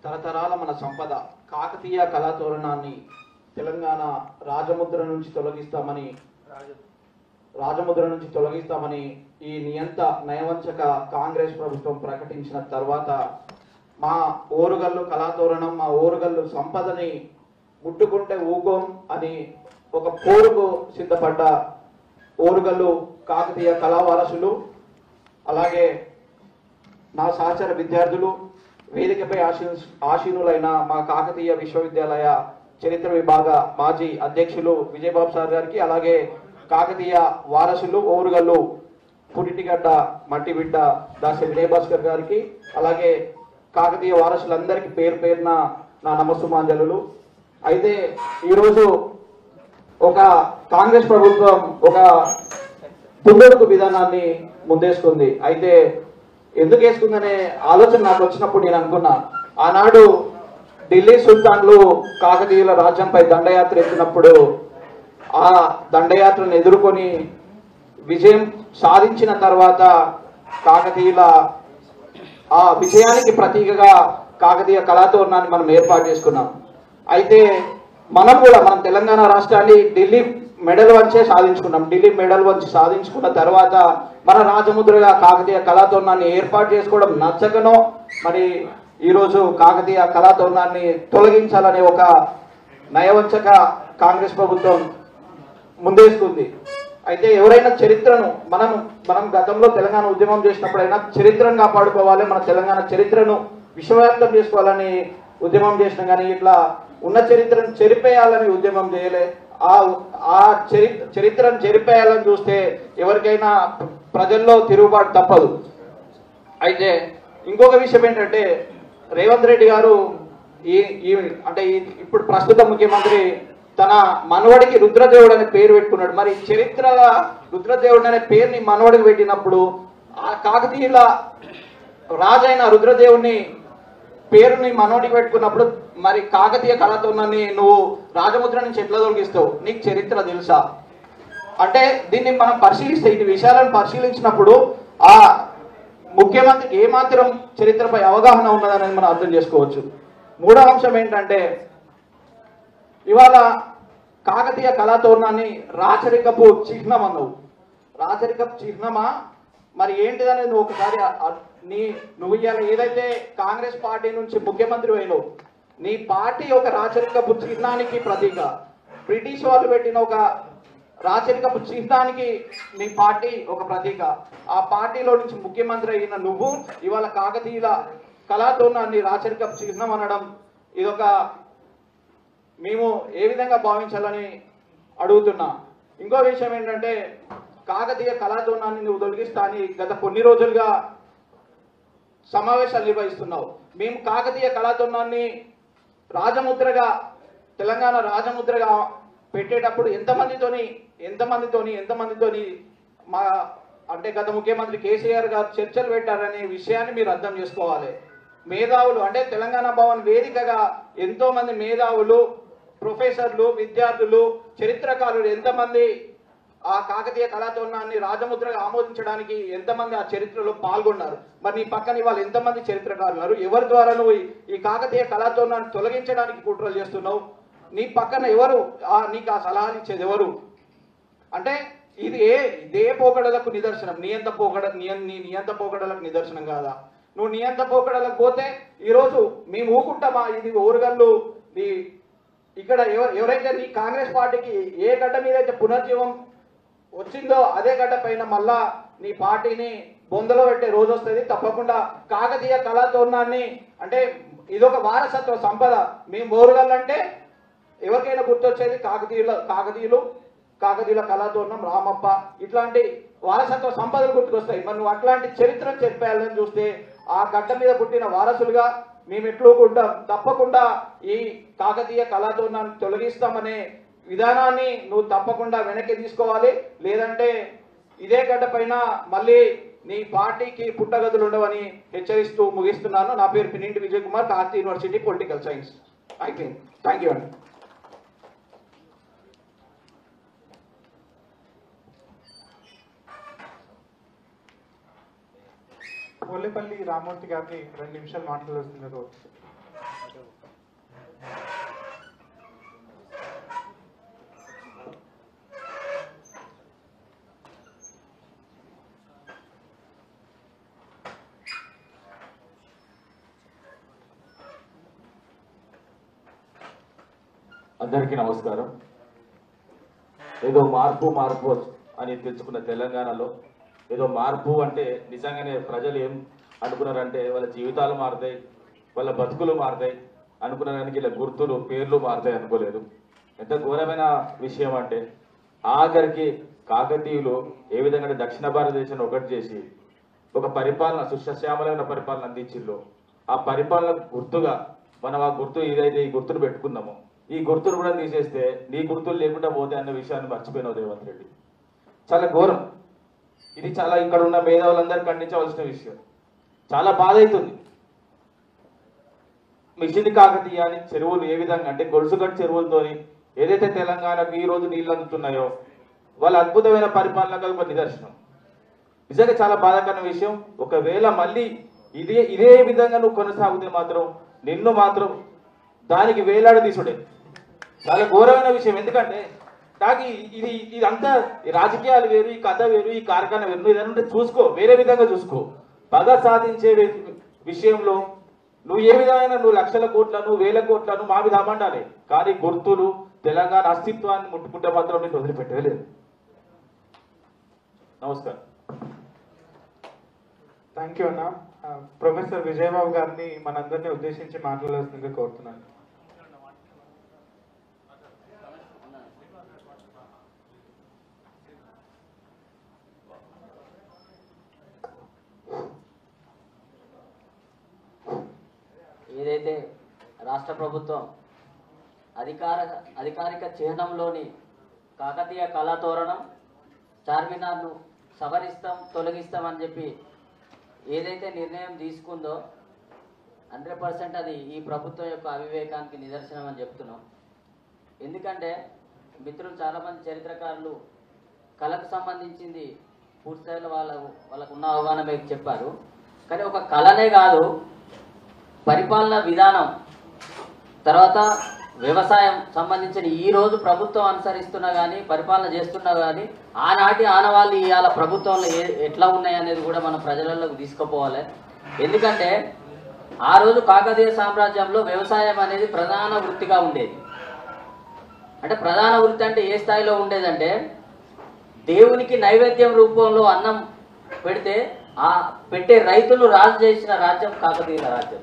తరతరాల మన సంపద కాకతీయ కళాతోరణాన్ని తెలంగాణ రాజముద్ర నుంచి తొలగిస్తామని రాజముద్ర నుంచి తొలగిస్తామని ఈ నియంత నయవంచక కాంగ్రెస్ ప్రభుత్వం ప్రకటించిన తర్వాత మా ఓరుగల్లు కళాతోరణం మా ఓరుగల్లు సంపదని ముట్టుకుంటే ఊకోం అని ఒక పోరుకు సిద్ధపడ్డ ఓరుగల్లు కాకతీయ కళావారసులు అలాగే నా సహచర విద్యార్థులు వేదికపై ఆశీ ఆశీనులైన మా కాకతీయ విశ్వవిద్యాలయ చరిత్ర విభాగ మాజీ అధ్యక్షులు విజయబాబు సార్ గారికి అలాగే కాకతీయ వారసులు ఓరుగల్లు పురిటిగడ్డ మట్టిబిడ్డ దాసి వినయ్ భాస్కర్ గారికి అలాగే కాకతీయ వారసులందరికీ పేరు పేరున నా నమస్సుమాంజలు అయితే ఈరోజు ఒక కాంగ్రెస్ ప్రభుత్వం ఒక తుంగడుకు విధానాన్ని ముందేసుకుంది అయితే ఎందుకు వేసుకుందనే ఆలోచన నాకు వచ్చినప్పుడు నేను అనుకున్నా ఆనాడు ఢిల్లీ సుల్తాన్లు కాకతీయుల రాజ్యంపై దండయాత్ర ఎత్తినప్పుడు ఆ దండయాత్రను ఎదుర్కొని విజయం సాధించిన తర్వాత కాకతీయుల ఆ విజయానికి ప్రతీకగా కాకతీయ కళాతోరణాన్ని మనం ఏర్పాటు చేసుకున్నాం అయితే మనం కూడా మనం తెలంగాణ రాష్ట్రాన్ని ఢిల్లీ మెడల్ వంచే సాధించుకున్నాం ఢిల్లీ మెడల్ వంచి సాధించుకున్న తర్వాత మన రాజముద్రగా కాకతీయ కళాతోరణాన్ని ఏర్పాటు చేసుకోవడం నచ్చకనో మరి ఈరోజు కాకతీయ కళాతోరణాన్ని తొలగించాలనే ఒక నయవంచక కాంగ్రెస్ ప్రభుత్వం ముందేస్తుంది అయితే ఎవరైనా చరిత్రను మనం మనం గతంలో తెలంగాణ ఉద్యమం చేసినప్పుడైనా చరిత్రను కాపాడుకోవాలి మన తెలంగాణ చరిత్రను విశ్వవ్యాప్తం చేసుకోవాలని ఉద్యమం చేసినాం కానీ ఇట్లా ఉన్న చరిత్రను చెరిపేయాలని ఉద్యమం చేయలే ఆ ఆ చరిత్ర చరిత్రను చెరిపేయాలని చూస్తే ఎవరికైనా ప్రజల్లో తిరుగుబాటు తప్పదు అయితే ఇంకొక విషయం ఏంటంటే రేవంత్ రెడ్డి గారు ఈ ఈ అంటే ఈ- ఇప్పుడు ప్రస్తుత ముఖ్యమంత్రి తన మనవడికి రుద్రదేవుడు అనే పేరు పెట్టుకున్నాడు మరి చరిత్ర రుద్రదేవుడు అనే పేరుని మనవడికి పెట్టినప్పుడు ఆ కాకతీయుల రాజైన రుద్రదేవుని పేరుని మనోడికి పెట్టుకున్నప్పుడు మరి కాకతీయ కళతోనని నువ్వు రాజముద్ర నుంచి ఎట్లా తొలగిస్తావు నీకు చరిత్ర తెలుసా అంటే దీన్ని మనం పరిశీలిస్తే ఇటు విషయాలను పరిశీలించినప్పుడు ఆ ముఖ్యమంత్రికి ఏమాత్రం చరిత్రపై అవగాహన ఉన్నదనేది మనం అర్థం చేసుకోవచ్చు మూడవ అంశం ఏంటంటే ఇవాళ కాకతీయ కళాతోరణాన్ని రాచరికపు చిహ్నం అన్నావు రాచరికపు చిహ్నమా మరి ఏంటిదనేది నువ్వు ఒకసారి ఆ- ఆ- నీ నువ్వు ఇవాళ ఏదైతే కాంగ్రెస్ పార్టీ నుంచి ముఖ్యమంత్రి అయినావు నీ పార్టీ ఒక రాచరికపు చిహ్నానికి ప్రతీక బ్రిటిష్ వాళ్ళు పెట్టిన ఒక రాచరికపు చిహ్నానికి నీ పార్టీ ఒక ప్రతీక ఆ పార్టీలో నుంచి ముఖ్యమంత్రి అయిన నువ్వు ఇవాళ కాకతీయుల కళాతోరణాన్ని రాచరికపు చిహ్నం అనడం ఇదొక మేము ఏ విధంగా భావించాలని అడుగుతున్నా ఇంకో విషయం ఏంటంటే కాకతీయ కళాతోరణాన్ని నువ్వు తొలగిస్తా అని గత కొన్ని రోజులుగా సమావేశాలు నిర్వహిస్తున్నావు మేము కాకతీయ కళాతోరణాన్ని రాజముద్రగా తెలంగాణ రాజముద్రగా పెట్టేటప్పుడు ఎంతమందితోని ఎంతమందితోని ఎంతమందితోని మా అంటే గత ముఖ్యమంత్రి కేసీఆర్ గారు చర్చలు పెట్టారనే విషయాన్ని మీరు అర్థం చేసుకోవాలి మేధావులు అంటే తెలంగాణ భవన్ వేదికగా ఎంతో మంది మేధావులు ప్రొఫెసర్లు విద్యార్థులు చరిత్రకారులు ఎంతమంది ఆ కాకతీయ కళాతోరణాన్ని రాజముద్రగా ఆమోదించడానికి ఎంతమంది ఆ చరిత్రలో పాల్గొన్నారు మరి నీ పక్కన ఇవాళ ఎంతమంది చరిత్రకారులు ఉన్నారు ఎవరి ద్వారా నువ్వు ఈ- ఈ కాకతీయ కళాతోరణాన్ని తొలగించడానికి కుట్రలు చేస్తున్నావు నీ పక్కన ఎవరు ఆ నీకు ఆ సలహాలు ఇచ్చేది ఎవరు అంటే ఇది ఏ ఇదే పోకడలకు నిదర్శనం నియంత పోకడ నియం నీ నియంత పోకడలకు నిదర్శనం కాదా నువ్వు నియంత పోకడలకు పోతే ఈరోజు మేము ఊకుంటామా ఇది ఓరుగల్లు నీ ఇక్కడ ఎవ- ఎవరైతే నీ కాంగ్రెస్ పార్టీకి ఏ గడ్డ మీద అయితే పునర్జీవం వచ్చిందో అదే గడ్డ పైన మళ్ళా నీ పార్టీని బొందలో పెట్టే రోజు వస్తుంది తప్పకుండా కాకతీయ కళాతోరణాన్ని అంటే ఇదొక వారసత్వ సంపద మేము ఓరుగల్లు అంటే ఎవరికైనా గుర్తొచ్చేది కాకతీయుల కాకతీయులు కాకతీయుల కళాతోరణం రామప్ప ఇట్లాంటి వారసత్వ సంపదలు గుర్తుకొస్తాయి మరి నువ్వు అట్లాంటి చరిత్రను చెప్పేయాలని చూస్తే ఆ గడ్డ మీద పుట్టిన వారసులుగా మేము ఎట్లుకుంటాం తప్పకుండా ఈ కాకతీయ కళాతోరణాన్ని తొలగిస్తామనే విధానాన్ని నువ్వు తప్పకుండా వెనక్కి తీసుకోవాలి లేదంటే ఇదే గడ్డ పైన మళ్ళీ నీ పార్టీకి పుట్టగదులు ఉండవని హెచ్చరిస్తూ ముగిస్తున్నాను నా పేరు పినింటి విజయ్ కుమార్ కార్తీ యూనివర్సిటీ పొలిటికల్ సైన్స్ అయిపోయింది థ్యాంక్ యూ అండి పోలేపల్లి రామూర్తి గారిని రెండు నిమిషాలు మాట్లాడుతున్నారు అందరికీ నమస్కారం ఏదో మార్పు మార్పు అని తెచ్చుకున్న తెలంగాణలో ఏదో మార్పు అంటే నిజంగానే ప్రజలు ఏం అనుకున్నారంటే వాళ్ళ జీవితాలు మారుతాయి వాళ్ళ బతుకులు మారుతాయి అనుకున్నానికి ఇలా గుర్తులు పేర్లు మారుతాయి అనుకోలేదు ఎంత ఘోరమైన విషయం అంటే ఆఖరికి కాకతీయులు ఏ విధంగా అంటే దక్షిణ భారతదేశాన్ని ఒకటి చేసి ఒక పరిపాలన సుశశ్యామలమైన పరిపాలన అందించిల్లో ఆ పరిపాలనకు గుర్తుగా మనం ఆ గుర్తు ఏదైతే ఈ గుర్తును పెట్టుకున్నామో ఈ గుర్తును కూడా తీసేస్తే నీ గుర్తులు లేకుండా పోతే అన్న విషయాన్ని మర్చిపోయినావు రేవంత్ రెడ్డి చాలా ఘోరం ఇది చాలా ఇక్కడ ఉన్న మేధావులందరూ ఖండించవలసిన విషయం చాలా బాధ అవుతుంది మిషన్ కాకతీయ అని చెరువులు ఏ విధంగా అంటే గొలుసుగట్టు చెరువులతోని ఏదైతే తెలంగాణకు ఈ రోజు నీళ్లు అందుతున్నాయో వాళ్ళ అద్భుతమైన పాలనకు ఒక నిదర్శనం నిజంగా చాలా బాధాకరమైన విషయం ఒకవేళ మళ్ళీ ఇదే ఇదే విధంగా నువ్వు కొనసాగితే మాత్రం నిన్ను మాత్రం దానికి వేలాడ తీసుడే చాలా ఘోరమైన విషయం ఎందుకంటే నాకు ఈ- ఇది ఇదంతా ఈ రాజకీయాలు వేరు ఈ కథ వేరు ఈ కార్ఖాన వేరు నువ్వు ఏదంటే చూసుకో వేరే విధంగా చూసుకో పగ సాధించే వి- విషయంలో నువ్వు ఏ విధమైన నువ్వు లక్షల కోట్లను వేల కోట్లను మా మీద అమ్మండాలి కానీ గుర్తులు తెలంగాణ అస్తిత్వాన్ని ముట్టుకుంటే మాత్రం నేను వదిలిపెట్టలేదు నమస్కారం థ్యాంక్ యూ అన్న ఆ, ప్రొఫెసర్ విజయబాబు గారిని మనందరినీ ఉద్దేశించి మాట్లాడాల్సిందిగా కోరుతున్నాను ఏదైతే రాష్ట్ర ప్రభుత్వం అధికార అధికారిక చిహ్నంలోని కాకతీయ కళాతోరణం చార్మినార్ను సవరిస్తాం తొలగిస్తాం అని చెప్పి ఏదైతే నిర్ణయం తీసుకుందో హండ్రెడ్ పర్సెంట్ అది ఈ ప్రభుత్వం యొక్క అవివేకానికి నిదర్శనం అని చెప్తున్నాం ఎందుకంటే మిత్రులు చాలామంది చరిత్రకారులు కళకు సంబంధించింది పూర్తి స్థాయిలో వాళ్ళ వాళ్ళకు ఉన్న అవగాహన మీకు చెప్పారు కానీ ఒక కళనే కాదు పరిపాలన విధానం తర్వాత వ్యవసాయం సంబంధించిన ఈ రోజు ప్రభుత్వం అనుసరిస్తున్నా కానీ పరిపాలన చేస్తున్నా కానీ ఆనాటి ఆనవాళ్ళు ఇవాళ ప్రభుత్వంలో ఏ ఎట్లా ఉన్నాయి అనేది కూడా మనం ప్రజలలోకి తీసుకుపోవాలి ఎందుకంటే ఆ రోజు కాకతీయ సామ్రాజ్యంలో వ్యవసాయం అనేది ప్రధాన వృత్తిగా ఉండేది అంటే ప్రధాన వృత్తి అంటే ఏ స్థాయిలో ఉండేదంటే దేవునికి నైవేద్యం రూపంలో అన్నం పెడితే ఆ పెట్టే రైతులు రాజు చేసిన రాజ్యం కాకతీయుల రాజ్యం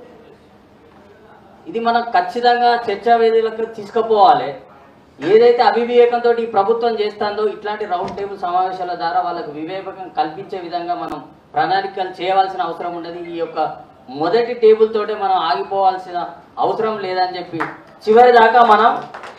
ఇది మనం ఖచ్చితంగా చర్చా వేదికలకు తీసుకుపోవాలి ఏదైతే అవివేకంతో ఈ ప్రభుత్వం చేస్తుందో ఇట్లాంటి రౌండ్ టేబుల్ సమావేశాల ద్వారా వాళ్ళకు వివేకం కల్పించే విధంగా మనం ప్రణాళికలు చేయవలసిన అవసరం ఉండదు ఈ యొక్క మొదటి టేబుల్ తోటే మనం ఆగిపోవాల్సిన అవసరం లేదని చెప్పి చివరి దాకా మనం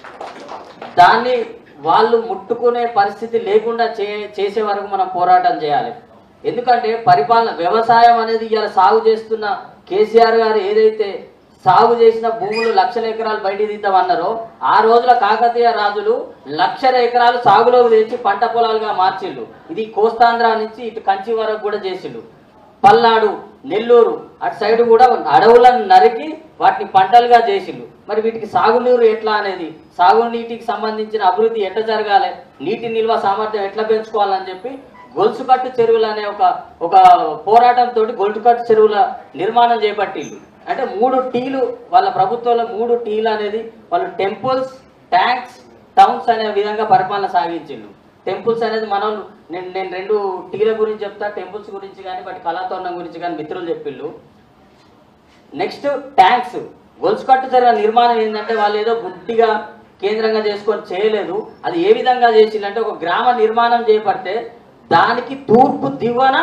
దాన్ని వాళ్ళు ముట్టుకునే పరిస్థితి లేకుండా చే చేసే వరకు మనం పోరాటం చేయాలి ఎందుకంటే పరిపాలన వ్యవసాయం అనేది ఇలా సాగు చేస్తున్న కేసీఆర్ గారు ఏదైతే సాగు చేసిన భూములు లక్షల ఎకరాలు బయట తీద్దామన్నారో ఆ రోజుల కాకతీయ రాజులు లక్షల ఎకరాలు సాగులోకి తెచ్చి పంట పొలాలుగా మార్చిండు ఇది కోస్తాంధ్ర నుంచి ఇటు కంచి వరకు కూడా చేసిండు పల్నాడు నెల్లూరు అటు సైడ్ కూడా అడవులను నరికి వాటిని పంటలుగా చేసిండు మరి వీటికి సాగునీరు ఎట్లా అనేది సాగునీటికి సంబంధించిన అభివృద్ధి ఎట్లా జరగాలి నీటి నిల్వ సామర్థ్యం ఎట్లా పెంచుకోవాలని చెప్పి గొలుసుకట్టు చెరువులు అనే ఒక ఒక పోరాటంతో గొలుసుకట్టు చెరువుల నిర్మాణం చేపట్టిండు అంటే మూడు టీలు వాళ్ళ ప్రభుత్వంలో మూడు టీలు అనేది వాళ్ళు టెంపుల్స్ ట్యాంక్స్ టౌన్స్ అనే విధంగా పరిపాలన సాగించిండు టెంపుల్స్ అనేది మనం నేను నేను రెండు టీల గురించి చెప్తా టెంపుల్స్ గురించి కానీ వాటి కళాతోరణం గురించి కానీ మిత్రులు చెప్పిళ్ళు నెక్స్ట్ ట్యాంక్స్ గొలుసుకట్టు జరిగిన నిర్మాణం ఏంటంటే వాళ్ళు ఏదో గుడ్డిగా కేంద్రంగా చేసుకొని చేయలేదు అది ఏ విధంగా చేసిందంటే ఒక గ్రామ నిర్మాణం చేపడితే దానికి తూర్పు దిగువన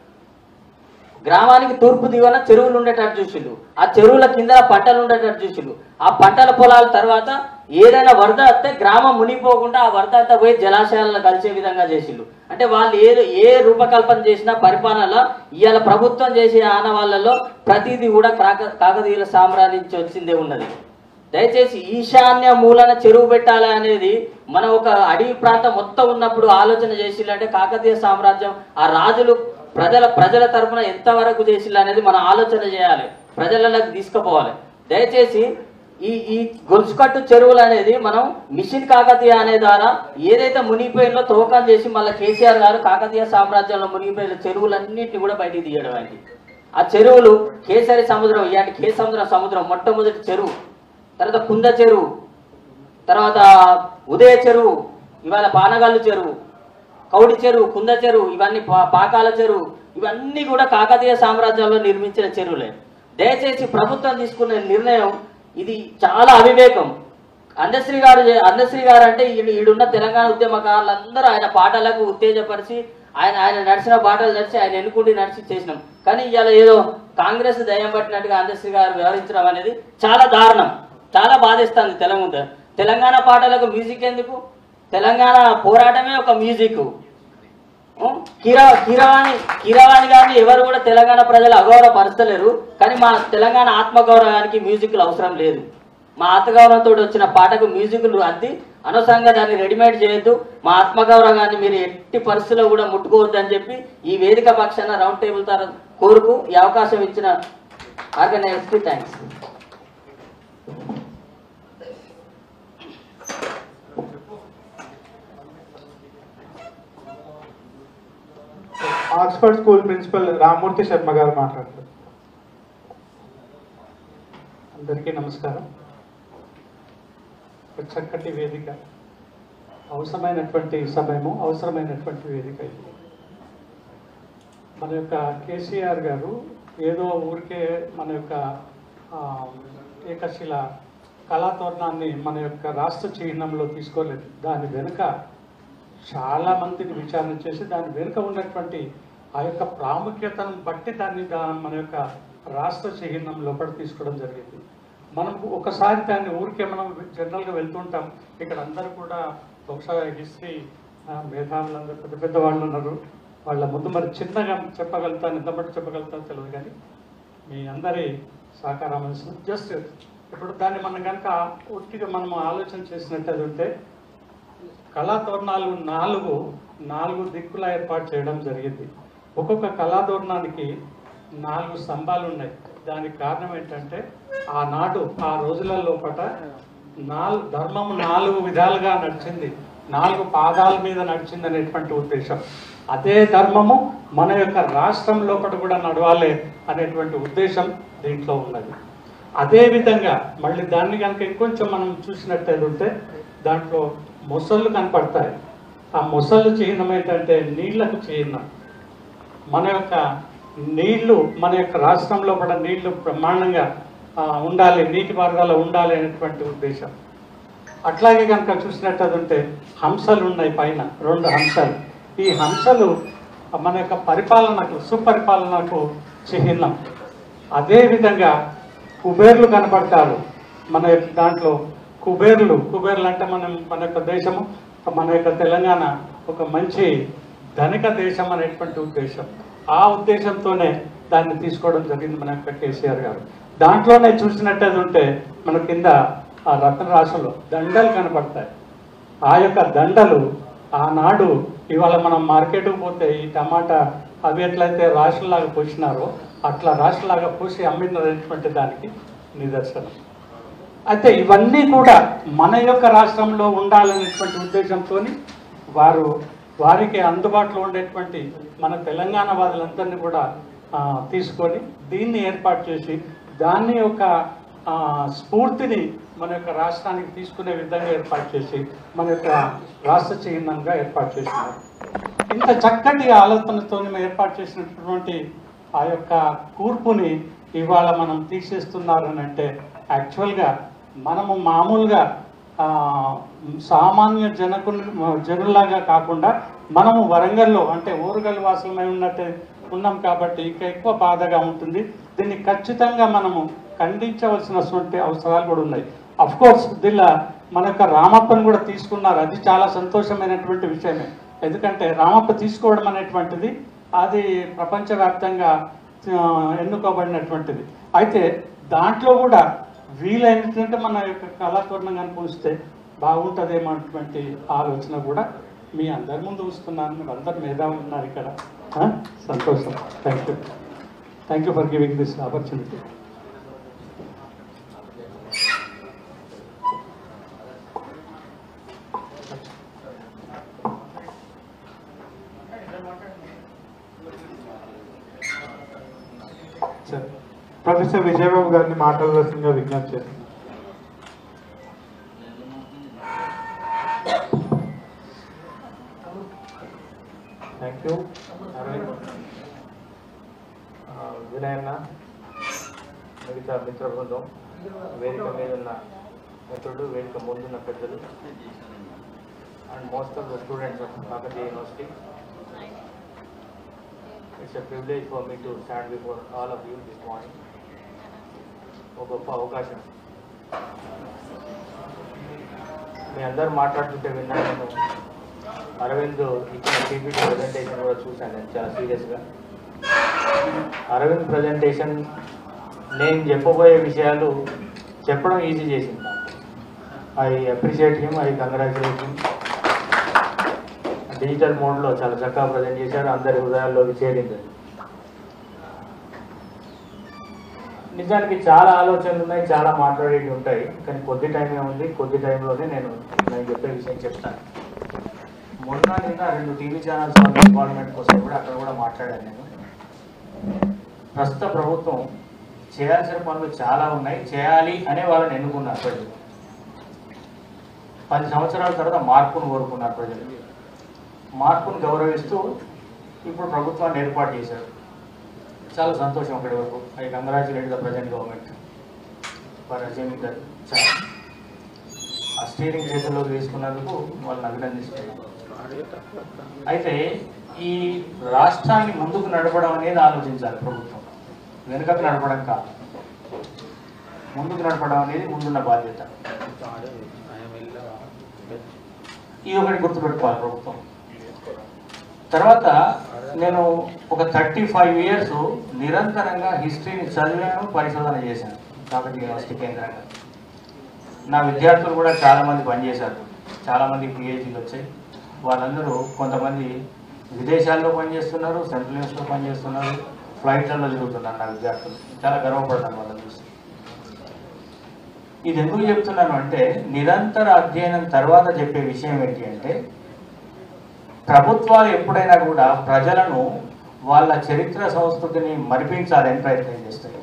గ్రామానికి తూర్పు దిగువన చెరువులు ఉండేటట్టు చూసిండు ఆ చెరువుల కింద పంటలు ఉండేటట్టు చూసిండు ఆ పంటల పొలాల తర్వాత ఏదైనా వరద వస్తే గ్రామం మునిగిపోకుండా ఆ వరద అంతా పోయి జలాశయాలను కలిసే విధంగా చేసిండు అంటే వాళ్ళు ఏ ఏ రూపకల్పన చేసినా పరిపాలనలో ఇవాళ ప్రభుత్వం చేసే ఆనవాళ్ళలో ప్రతిదీ కూడా కాక కాకతీయుల సామ్రాజ్యం నుంచి వచ్చిందే ఉన్నది దయచేసి ఈశాన్య మూలన చెరువు పెట్టాలి అనేది మన ఒక అడవి ప్రాంతం మొత్తం ఉన్నప్పుడు ఆలోచన చేసిల్లంటే కాకతీయ సామ్రాజ్యం ఆ రాజులు ప్రజల ప్రజల తరపున ఎంతవరకు చేసిల్లు అనేది మనం ఆలోచన చేయాలి ప్రజలలోకి తీసుకుపోవాలి దయచేసి ఈ ఈ గొలుసుకట్టు చెరువులు అనేది మనం మిషన్ కాకతీయ అనే ద్వారా ఏదైతే మునిగిపోయిందో తవ్వకం చేసి మళ్ళీ కేసీఆర్ గారు కాకతీయ సామ్రాజ్యంలో మునిగిపోయిన చెరువులన్నింటినీ కూడా బయటికి తీయడం అయింది ఆ చెరువులు కేసరి సముద్రం ఇలాంటి కే సముద్రం సముద్రం మొట్టమొదటి చెరువు తర్వాత కుంద చెరువు తర్వాత ఉదయ చెరువు ఇవాళ పానగల్లు చెరువు కౌడి చెరువు కుంద చెరువు ఇవన్నీ పా- పాకాల చెరువు ఇవన్నీ కూడా కాకతీయ సామ్రాజ్యంలో నిర్మించిన చెరువులే దయచేసి ప్రభుత్వం తీసుకునే నిర్ణయం ఇది చాలా అవివేకం అందశ్రీ గారు చే- అందశ్రీ గారు అంటే ఈడు- ఈడున్న తెలంగాణ ఉద్యమకారులందరూ ఆయన పాటలకు ఉత్తేజపరిచి ఆయన ఆయన నడిచిన బాటలు నడిచి ఆయన ఎన్నుకుండి నడిచి చేసినాం కానీ ఇవాళ ఏదో కాంగ్రెస్ దయ్యం పట్టినట్టుగా అందశ్రీ గారు వ్యవహరించడం అనేది చాలా దారుణం చాలా బాధిస్తుంది తెలంగాణ తెలంగాణ పాటలకు మ్యూజిక్ ఎందుకు తెలంగాణ పోరాటమే ఒక మ్యూజిక్ ఉం? కీరా కీరవాణి కీరవాణి గారిని ఎవరు కూడా తెలంగాణ ప్రజలు అగౌరవపరచలేరు కానీ మా తెలంగాణ ఆత్మగౌరవానికి మ్యూజిక్లు అవసరం లేదు మా ఆత్మగౌరవంతో వచ్చిన పాటకు మ్యూజిక్లు అద్ది అనవసరంగా దాన్ని రెడీమేడ్ చేయొద్దు మా ఆత్మగౌరవాన్ని మీరు ఎట్టి పరిస్థితుల్లో కూడా ముట్టుకోవద్దు అని చెప్పి ఈ వేదిక పక్షాన రౌండ్ టేబుల్ తర కోరుకు ఈ అవకాశం ఇచ్చిన ఆర్గనైజర్స్కి thanks Oxford school principal Rammurthy Sharma garu మాట్లాడతారు అందరికీ నమస్కారం ఒక చక్కటి వేదిక అవసరమైనటువంటి సమయము అవసరమైనటువంటి వేదిక ఇది మన యొక్క కేసీఆర్ గారు ఏదో ఊరికే మన యొక్క ఆ, ఏకశిల కళాతోరణాన్ని మన యొక్క రాష్ట్ర చిహ్నంలో తీసుకోలేదు దాని వెనుక చాలా మందిని విచారణ చేసి దాని వెనుక ఉన్నటువంటి ఆ యొక్క ప్రాముఖ్యతను బట్టి దాన్ని దా- మన యొక్క రాష్ట్ర చిహ్నం లోపల తీసుకోవడం జరిగింది మనం ఒకసారి దాన్ని ఊరికే మనం జనరల్గా వెళ్తుంటాం ఇక్కడ అందరూ కూడా బహుశా హిస్టరీ మేధావులందరూ పెద్ద పెద్ద వాళ్ళు ఉన్నారు వాళ్ళ ముందు మరి చిన్నగా చెప్పగలుగుతాను ఎంత మటు చెప్పగలుగుతానో తెలియదు కానీ మీ అందరి సహకారం జస్ట్ ఇప్పుడు దాన్ని మనం కనుక ఉట్టిగా మనం ఆలోచన చేసినట్టు అది ఉంటే కళాతోరణాలు నాలుగు నాలుగు దిక్కుల ఏర్పాటు చేయడం జరిగింది ఒక్కొక్క కళాతోరణానికి నాలుగు స్తంభాలు ఉన్నాయి దానికి కారణం ఏంటంటే ఆనాడు ఆ రోజుల లోపట నాలుగు ధర్మం నాలుగు విధాలుగా నడిచింది నాలుగు పాదాల మీద నడిచింది అనేటువంటి ఉద్దేశం అదే ధర్మము మన యొక్క రాష్ట్రం లోపల కూడా నడవాలి అనేటువంటి ఉద్దేశం దీంట్లో ఉన్నది అదే విధంగా మళ్ళీ దాన్ని కనుక ఇంకొంచెం మనం చూసినట్టయితే ఉంటే దాంట్లో మొసళ్ళు కనపడతాయి ఆ మొసళ్ళు చిహ్నం ఏంటంటే నీళ్లకు చిహ్నం మన యొక్క నీళ్లు మన యొక్క రాష్ట్రంలో కూడా నీళ్లు బ్రహ్మాండంగా ఆ, ఉండాలి నీటి పారుదల ఉండాలి అనేటువంటి ఉద్దేశం అట్లాగే కనుక చూసినట్టు ఉంటే హంసలు ఉన్నాయి పైన రెండు హంసలు ఈ హంసలు మన యొక్క పరిపాలనకు సుపరిపాలనకు చిహ్నం అదే విధంగా కుబేర్లు కనపడతారు మన యొక్క దాంట్లో కుబేర్లు కుబేర్లు అంటే మనం మన యొక్క దేశము మన యొక్క తెలంగాణ ఒక మంచి ధనిక దేశం అనేటువంటి ఉద్దేశం ఆ ఉద్దేశంతోనే దాన్ని తీసుకోవడం జరిగింది మన యొక్క కేసీఆర్ గారు దాంట్లోనే చూసినట్టయితే ఉంటే మన కింద ఆ రత్న రాశిలో దండలు కనపడతాయి ఆ యొక్క దండలు ఆనాడు ఇవాళ మనం మార్కెట్కి పోతే ఈ టమాటా అవి ఎట్లయితే రాశుల్లాగా పోసినారో అట్లా రాశులాగా పోసి అమ్మినటువంటి దానికి నిదర్శనం అయితే ఇవన్నీ కూడా మన యొక్క రాష్ట్రంలో ఉండాలనేటువంటి ఉద్దేశంతో వారు వారికి అందుబాటులో ఉండేటువంటి మన తెలంగాణ వాదులందరినీ కూడా ఆ, తీసుకొని దీన్ని ఏర్పాటు చేసి దాన్ని యొక్క ఆ, స్ఫూర్తిని మన యొక్క రాష్ట్రానికి తీసుకునే విధంగా ఏర్పాటు చేసి మన యొక్క రాష్ట్ర చిహ్నంగా ఏర్పాటు చేసినారు ఇంత చక్కటి ఆలోచనతో ఏర్పాటు చేసినటువంటి ఆ యొక్క కూర్పుని ఇవాళ మనం తీసేస్తున్నారని అంటే యాక్చువల్గా మనము మామూలుగా ఆ, సామాన్య జనకు జనుల్లాగా కాకుండా మనము వరంగల్లో అంటే ఓరుగల్ వాసులమై ఉన్నట్టు ఉన్నాం కాబట్టి ఇంకా ఎక్కువ బాధగా ఉంటుంది దీన్ని ఖచ్చితంగా మనము ఖండించవలసినటువంటి అవసరాలు కూడా ఉన్నాయి అఫ్ కోర్స్ దీనిలో మన యొక్క రామప్పని కూడా తీసుకున్నారు అది చాలా సంతోషమైనటువంటి విషయమే ఎందుకంటే రామప్ప తీసుకోవడం అనేటువంటిది అది ప్రపంచవ్యాప్తంగా ఆ, ఎన్నుకోబడినటువంటిది అయితే దాంట్లో కూడా వీలైనటువంటి మన యొక్క కళాతోరణం కనిపిస్తే బాగుంటుందేమో అటువంటి ఆలోచన కూడా మీ అందరి ముందు వస్తున్నాను మీరు అందరు మేధావులు ఉన్నారు ఇక్కడ ఆ? సంతోషం thank you thank you for giving this opportunity సరే ప్రొఫెసర్ విజయబాబు గారిని మాట్లాడవలసిందిగా విజ్ఞప్తి చేస్తున్నాను ఆ, వినయన్న మిగతా మిత్ర బృందం వేదిక మీద ఉన్న మిత్రుడు వేదిక ముందున్న పెద్దలు and most of the students of Kakatiya university it's a privilege for me to stand before all of you this morning ఒక గొప్ప అవకాశం మీ అందరు మాట్లాడుతుంటే విన్నాను నేను అరవింద్ ఇచ్చిన పీపీటీ ప్రజెంటేషన్ కూడా చూశాను నేను చాలా సీరియస్గా అరవింద్ ప్రజెంటేషన్ నేను చెప్పబోయే విషయాలు చెప్పడం ఈజీ చేసింది I appreciate him I congratulate him digital మోడ్లో చాలా చక్కగా ప్రజెంట్ చేశారు అందరి హృదయాల్లోకి చేరింది నిజానికి చాలా ఆలోచనలు ఉన్నాయి చాలా మాట్లాడేవి ఉంటాయి కానీ కొద్ది టైమే ఉంది కొద్ది టైంలోనే నేను నేను చెప్పే విషయం చెప్తాను మొన్న నిన్న రెండు టీవీ ఛానల్స్ వాళ్ళ డిపార్ట్మెంట్ కోసం కూడా అక్కడ కూడా మాట్లాడాను నేను ప్రస్తుత ప్రభుత్వం చేయాల్సిన పనులు చాలా ఉన్నాయి చేయాలి అనే వాళ్ళని ఎన్నుకున్నారు ప్రజలు పది సంవత్సరాల తర్వాత మార్పును కోరుకున్నారు ప్రజలు మార్పును గౌరవిస్తూ ఇప్పుడు ప్రభుత్వాన్ని ఏర్పాటు చేశారు చాలా సంతోషం అక్కడి వరకు I congratulate the present government for achieving the ఆ స్టీరింగ్ చేతుల్లోకి తీసుకున్నందుకు వాళ్ళని అభినందిస్తున్నాను అయితే ఈ రాష్ట్రాన్ని ముందుకు నడపడం అనేది ఆలోచించాలి ప్రభుత్వం వెనుకకు నడపడం కాదు ముందుకు నడపడం అనేది ముందున్న బాధ్యత ఇది ఒకటి గుర్తుపెట్టుకోవాలి ప్రభుత్వం తర్వాత నేను ఒక థర్టీ ఫైవ్ ఇయర్స్ నిరంతరంగా హిస్టరీని చదివాను పరిశోధన చేశాను కాబట్టి యూనివర్సిటీ కేంద్రంగా నా విద్యార్థులు కూడా చాలామంది పనిచేశారు చాలామంది పిహెచ్డీలు వచ్చాయి వాళ్ళందరూ కొంతమంది విదేశాల్లో పనిచేస్తున్నారు సెంట్రల్ యూనివర్సిటీలో పనిచేస్తున్నారు ఫ్లైట్లలో తిరుగుతున్నారు నా విద్యార్థులు చాలా గర్వపడతాను వాళ్ళని చూసి ఇది ఎందుకు చెప్తున్నాను అంటే నిరంతర అధ్యయనం తర్వాత చెప్పే విషయం ఏంటి అంటే ప్రభుత్వాలు ఎప్పుడైనా కూడా ప్రజలను వాళ్ళ చరిత్ర సంస్కృతిని మరిపించాలని ప్రయత్నం చేస్తాయి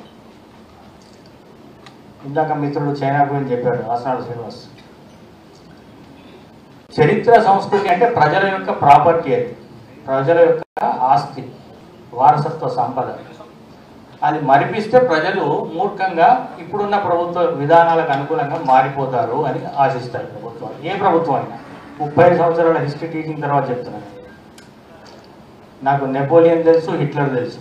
ఇందాక మిత్రుడు చైనా గురించి చెప్పాడు ఆసనాడు శ్రీనివాస్ చరిత్ర సంస్కృతి అంటే ప్రజల యొక్క ప్రాపర్టీ అది ప్రజల యొక్క ఆస్తి వారసత్వ సంపద అది మరిపిస్తే ప్రజలు మూర్ఖంగా ఇప్పుడున్న ప్రభుత్వ విధానాలకు అనుకూలంగా మారిపోతారు అని ఆశిస్తారు ప్రభుత్వం ఏ ప్రభుత్వం అయినా ముప్పై సంవత్సరాల హిస్టరీ టీచింగ్ తర్వాత చెప్తున్నాను నాకు నెపోలియన్ తెలుసు హిట్లర్ తెలుసు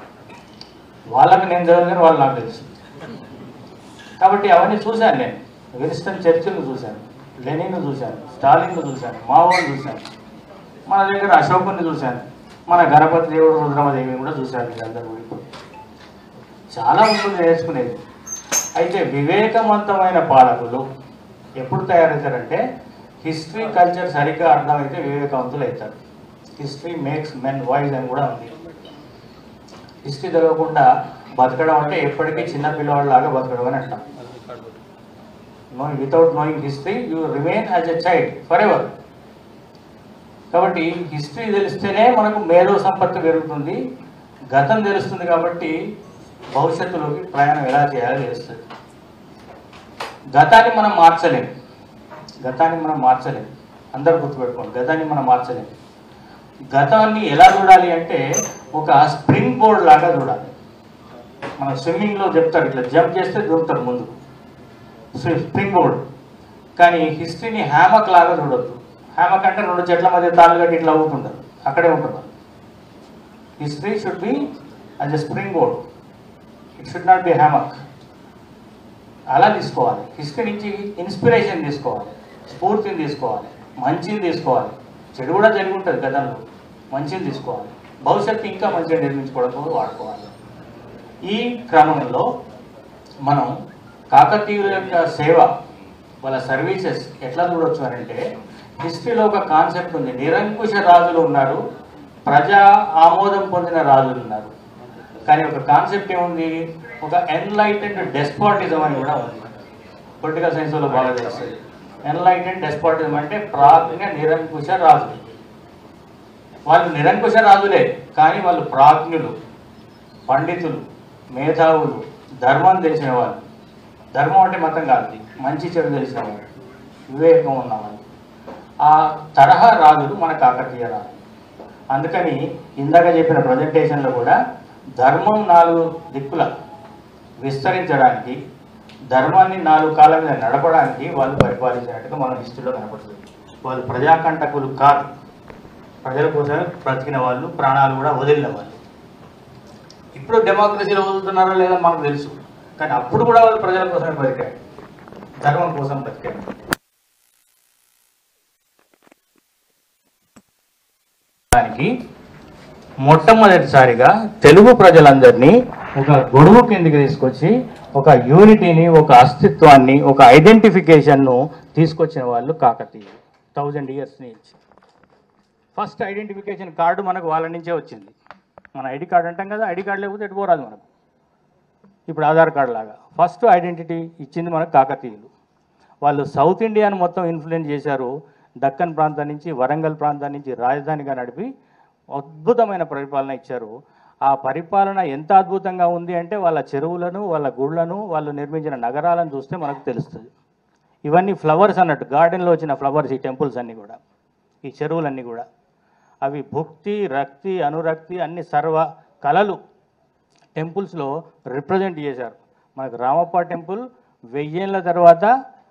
వాళ్ళకి నేను తెలియదు కానీ వాళ్ళు నాకు తెలుసు కాబట్టి అవన్నీ చూశాను నేను విన్స్టన్ చర్చిల్ని చూశాను లెనిన్ను చూశాను స్టాలిన్ను చూశాను మావోని చూశాను మన దగ్గర అశోకుని చూశాను మన గణపతి దేవుడు రుద్రమదేవిని కూడా చూశాను వీళ్ళందరూ ఇప్పుడు చాలా ఉంటుంది నేర్చుకునేది అయితే వివేకవంతమైన పాలకులు ఎప్పుడు తయారవుతారంటే హిస్టరీ కల్చర్ సరిగ్గా అర్థమైతే వివేకవంతులు అవుతారు హిస్టరీ మేక్స్ మెన్ వాయిస్ అని కూడా ఉంది హిస్టరీ తెలియకుండా బతకడం అంటే ఎప్పటికీ చిన్న పిల్లవాడిలాగా బతకడం అని అంటాం knowing without knowing history you remain as a child for ever కాబట్టి హిస్టరీ తెలిస్తేనే మనకు మేధో సంపత్తి పెరుగుతుంది గతం తెలుస్తుంది కాబట్టి భవిష్యత్తులోకి ప్రయాణం ఎలా చేయాలో తెలుస్తుంది గతాన్ని మనం మార్చలేం గతాన్ని మనం మార్చలేం అందరు గుర్తుపెట్టుకోండి గతాన్ని మనం మార్చలేం గతాన్ని ఎలా చూడాలి అంటే ఒక స్ప్రింగ్ బోర్డ్ లాగా చూడాలి మన స్విమ్మింగ్లో చెప్తారు ఇట్లా జంప్ చేస్తే దూరుతారు ముందు స్ప్రింగ్ బోర్డ్ కానీ హిస్టరీని హ్యామక్ లాగా చూడొద్దు హ్యామక్ అంటే రెండు చెట్ల మధ్య తాళ్ళు కట్టి ఇట్లా అవుతుంటారు అక్కడే ఉంటున్నారు history should be as a spring board it should not be hammock అలా తీసుకోవాలి హిస్టరీ నుంచి ఇన్స్పిరేషన్ తీసుకోవాలి స్ఫూర్తిని తీసుకోవాలి మంచిని తీసుకోవాలి చెడు కూడా జరిగి ఉంటుంది గతంలో మంచిని తీసుకోవాలి భవిష్యత్తు ఇంకా మంచిగా నిర్మించుకోవడం కోసం వాడుకోవాలి ఈ క్రమంలో మనం కాకతీయుల యొక్క సేవ వాళ్ళ సర్వీసెస్ ఎట్లా చూడొచ్చు అని అంటే హిస్టరీలో ఒక కాన్సెప్ట్ ఉంది నిరంకుశ రాజులు ఉన్నారు ప్రజా ఆమోదం పొందిన రాజులు ఉన్నారు కానీ ఒక కాన్సెప్ట్ ఏముంది ఒక ఎన్లైటెడ్ డెస్పాటిజం అని కూడా ఉంది పొలిటికల్ సైన్స్లో బాగా తెలుస్తుంది ఎన్లైటెడ్ డెస్పాటిజం అంటే ప్రాజ్ఞ నిరంకుశ రాజులు వాళ్ళు నిరంకుశ రాజులే కానీ వాళ్ళు ప్రాజ్ఞులు పండితులు మేధావులు ధర్మం తెలిసిన వాళ్ళు ధర్మం అంటే మతం కాదు మంచి చెడు తెలిసిన వాళ్ళు వివేకం ఉన్నవాళ్ళు ఆ తరహా రాజులు మన కాకతీయ రాజు అందుకని ఇందాక చెప్పిన ప్రజెంటేషన్లో కూడా ధర్మం నాలుగు దిక్కుల విస్తరించడానికి ధర్మాన్ని నాలుగు కాళ్ళ మీద నడపడానికి వాళ్ళు పరిపాలించినట్టుగా మన హిస్టరీలో కనపడుతుంది వాళ్ళు ప్రజాకంటకులు కాదు ప్రజల కోసం బ్రతికిన వాళ్ళు ప్రాణాలు కూడా వదిలిన వాళ్ళు ఇప్పుడు డెమోక్రసీలో వదులుతున్నారో లేదో మనకు తెలుసు కానీ అప్పుడు కూడా వాళ్ళు ప్రజల కోసమే బతికారు ధర్మం కోసం బతికారు దానికి మొట్టమొదటిసారిగా తెలుగు ప్రజలందరినీ ఒక గొడుగు కిందికి తీసుకొచ్చి ఒక యూనిటీని ఒక అస్తిత్వాన్ని ఒక ఐడెంటిఫికేషన్ను తీసుకొచ్చిన వాళ్ళు కాకతీయులు థౌజండ్ ఇయర్స్ నుంచి ఫస్ట్ ఐడెంటిఫికేషన్ కార్డు మనకు వాళ్ళ నుంచే వచ్చింది మన ఐడి కార్డు అంటాం కదా ఐడి కార్డు లేకపోతే ఎటు పోరాదు మనకు ఇప్పుడు ఆధార్ కార్డు లాగా ఫస్ట్ ఐడెంటిటీ ఇచ్చింది మనకు కాకతీయులు వాళ్ళు సౌత్ ఇండియాను మొత్తం ఇన్ఫ్లుయెన్స్ చేశారు దక్కన్ ప్రాంతం నుంచి వరంగల్ ప్రాంతం నుంచి రాజధానిగా నడిపి అద్భుతమైన పరిపాలన ఇచ్చారు ఆ పరిపాలన ఎంత అద్భుతంగా ఉంది అంటే వాళ్ళ చెరువులను వాళ్ళ గుళ్ళను వాళ్ళు నిర్మించిన నగరాలను చూస్తే మనకు తెలుస్తుంది ఇవన్నీ ఫ్లవర్స్ అన్నట్టు గార్డెన్లో వచ్చిన ఫ్లవర్స్ ఈ టెంపుల్స్ అన్నీ కూడా ఈ చెరువులన్నీ కూడా అవి భుక్తి రక్తి అనురక్తి అన్ని సర్వ కళలు టెంపుల్స్లో రిప్రజెంట్ చేశారు మనకు రామప్ప టెంపుల్ వెయ్యేళ్ళ తర్వాత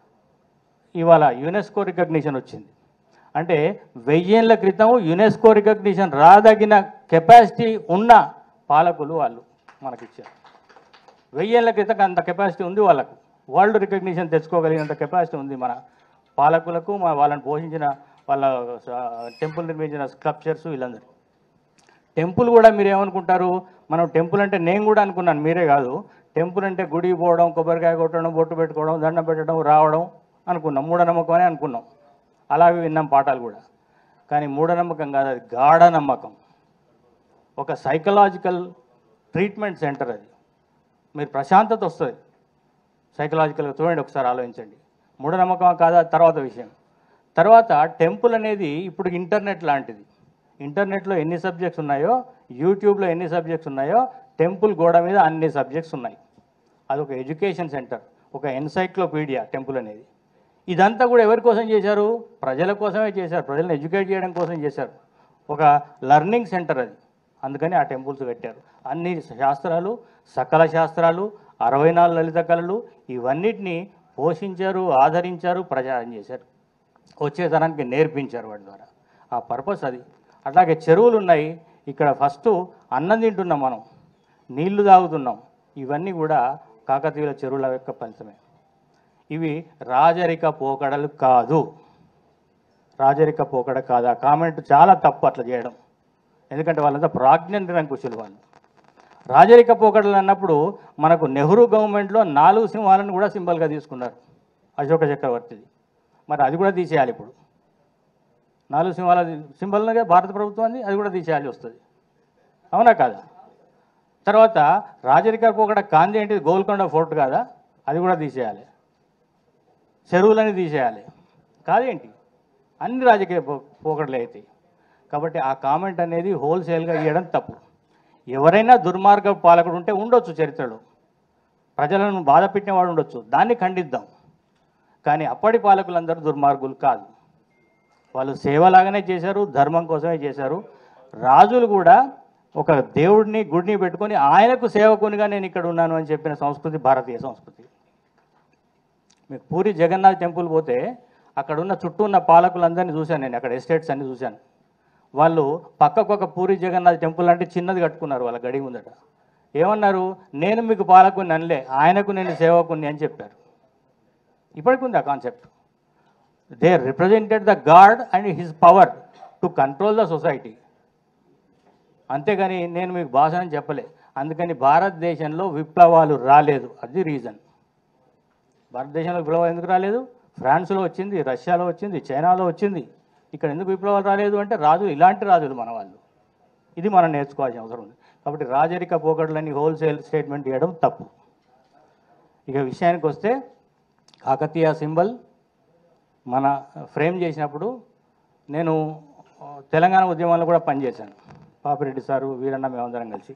ఇవాళ యునెస్కో రికగ్నిషన్ వచ్చింది అంటే వెయ్యేళ్ళ క్రితం యునెస్కో రికగ్నిషన్ రాదగిన కెపాసిటీ ఉన్న పాలకులు వాళ్ళు మనకిచ్చారు వెయ్యేళ్ళ క్రితం అంత కెపాసిటీ ఉంది వాళ్ళకు వరల్డ్ రికగ్నిషన్ తెచ్చుకోగలిగినంత కెపాసిటీ ఉంది మన పాలకులకు మన వాళ్ళని పోషించిన వాళ్ళ టెంపుల్ నిర్మించిన స్కల్ప్చర్స్ వీళ్ళందరూ టెంపుల్ కూడా మీరు ఏమనుకుంటారు మనం టెంపుల్ అంటే నేను కూడా అనుకున్నాను మీరే కాదు టెంపుల్ అంటే గుడికి పోవడం కొబ్బరికాయ కొట్టడం బొట్టు పెట్టుకోవడం దండం పెట్టడం రావడం అనుకున్నాం మూఢనమ్మకం అని అనుకున్నాం అలాగే విన్నాం పాఠాలు కూడా కానీ మూఢనమ్మకం కాదు అది గాఢ నమ్మకం ఒక సైకలాజికల్ ట్రీట్మెంట్ సెంటర్ అది మీరు ప్రశాంతత వస్తుంది సైకలాజికల్గా చూడండి ఒకసారి ఆలోచించండి మూఢనమ్మకం కాదా తర్వాత విషయం తర్వాత టెంపుల్ అనేది ఇప్పుడు ఇంటర్నెట్ లాంటిది ఇంటర్నెట్లో ఎన్ని సబ్జెక్ట్స్ ఉన్నాయో యూట్యూబ్లో ఎన్ని సబ్జెక్ట్స్ ఉన్నాయో టెంపుల్ గోడ మీద అన్ని సబ్జెక్ట్స్ ఉన్నాయి అదొక ఎడ్యుకేషన్ సెంటర్ ఒక ఎన్సైక్లోపీడియా టెంపుల్ అనేది ఇదంతా కూడా ఎవరి కోసం చేశారు ప్రజల కోసమే చేశారు ప్రజలను ఎడ్యుకేట్ చేయడం కోసం చేశారు ఒక లర్నింగ్ సెంటర్ అది అందుకని ఆ టెంపుల్స్ కట్టారు అన్ని శాస్త్రాలు సకల శాస్త్రాలు అరవై నాలుగు లలిత కళలు ఇవన్నిటిని పోషించారు ఆదరించారు ప్రచారం చేశారు వచ్చే తరానికి నేర్పించారు వాటి ద్వారా ఆ పర్పస్ అది అట్లాగే చెరువులు ఉన్నాయి ఇక్కడ ఫస్ట్ అన్నం తింటున్నాం మనం నీళ్లు తాగుతున్నాం ఇవన్నీ కూడా కాకతీయుల చెరువుల యొక్క ఫలితమే ఇవి రాజరిక పోకడలు కాదు రాజరిక పోకడ కాదు ఆ కామెంట్ చాలా తప్పు అట్లా చేయడం ఎందుకంటే వాళ్ళంతా ప్రాజ్ఞ నిరంకుశులు వాళ్ళు రాజరిక పోకడలు అన్నప్పుడు మనకు నెహ్రూ గవర్నమెంట్లో నాలుగు సింహాలను కూడా సింబల్గా తీసుకున్నారు అశోక చక్రవర్తిది మరి అది కూడా తీసేయాలి ఇప్పుడు నాలుగు సింహాల సింబల్గా భారత ప్రభుత్వాన్ని అది కూడా తీసేయాల్సి వస్తుంది అవునా కాదా తర్వాత రాజరిక పోకడ కాంతి ఏంటిది గోల్కొండ ఫోర్ట్ కాదా అది కూడా తీసేయాలి చెరువులని తీసేయాలి కాదేంటి అన్ని రాజకీయ పో పోకడలే అవుతాయి కాబట్టి ఆ కామెంట్ అనేది హోల్సేల్గా ఇవ్వడం తప్పు ఎవరైనా దుర్మార్గ పాలకుడు ఉంటే ఉండొచ్చు చరిత్రలో ప్రజలను బాధ పెట్టినవాడు ఉండొచ్చు దాన్ని ఖండిద్దాం కానీ అప్పటి పాలకులందరూ దుర్మార్గులు కాదు వాళ్ళు సేవలాగానే చేశారు ధర్మం కోసమే చేశారు రాజులు కూడా ఒక దేవుడిని గుడిని పెట్టుకొని ఆయనకు సేవకునిగా నేను ఇక్కడ ఉన్నాను అని చెప్పిన సంస్కృతి భారతీయ సంస్కృతి మీకు పూరి జగన్నాథ్ టెంపుల్ పోతే అక్కడ ఉన్న చుట్టూ ఉన్న పాలకులందరినీ చూశాను నేను అక్కడ ఎస్టేట్స్ అన్ని చూశాను వాళ్ళు పక్కకు ఒక పూరి జగన్నాథ్ టెంపుల్ అంటే చిన్నది కట్టుకున్నారు వాళ్ళ గడి ముందట ఏమన్నారు నేను మీకు పాలకుని అనలే ఆయనకు నేను సేవకుని అని చెప్పారు ఇప్పటికి ఉంది ఆ concept they represented the god and his power to control the society అంతేగాని నేను మీకు భాషను చెప్పలే అందుకని భారతదేశంలో విప్లవాలు రాలేదు అది రీజన్ భారతదేశంలో విప్లవం ఎందుకు రాలేదు ఫ్రాన్స్లో వచ్చింది రష్యాలో వచ్చింది చైనాలో వచ్చింది ఇక్కడ ఎందుకు విప్లవాలు రాలేదు అంటే రాజులు ఇలాంటి రాజులు మన వాళ్ళు ఇది మనం నేర్చుకోవాల్సిన అవసరం ఉంది కాబట్టి రాజరిక పోకడలని హోల్సేల్ స్టేట్మెంట్ ఇవ్వడం తప్పు ఇక విషయానికి వస్తే కాకతీయ సింబల్ మన ఫ్రేమ్ చేసినప్పుడు నేను ఆ, తెలంగాణ ఉద్యమంలో కూడా పనిచేశాను పాపిరెడ్డి సారు వీరన్న మేమందరం కలిసి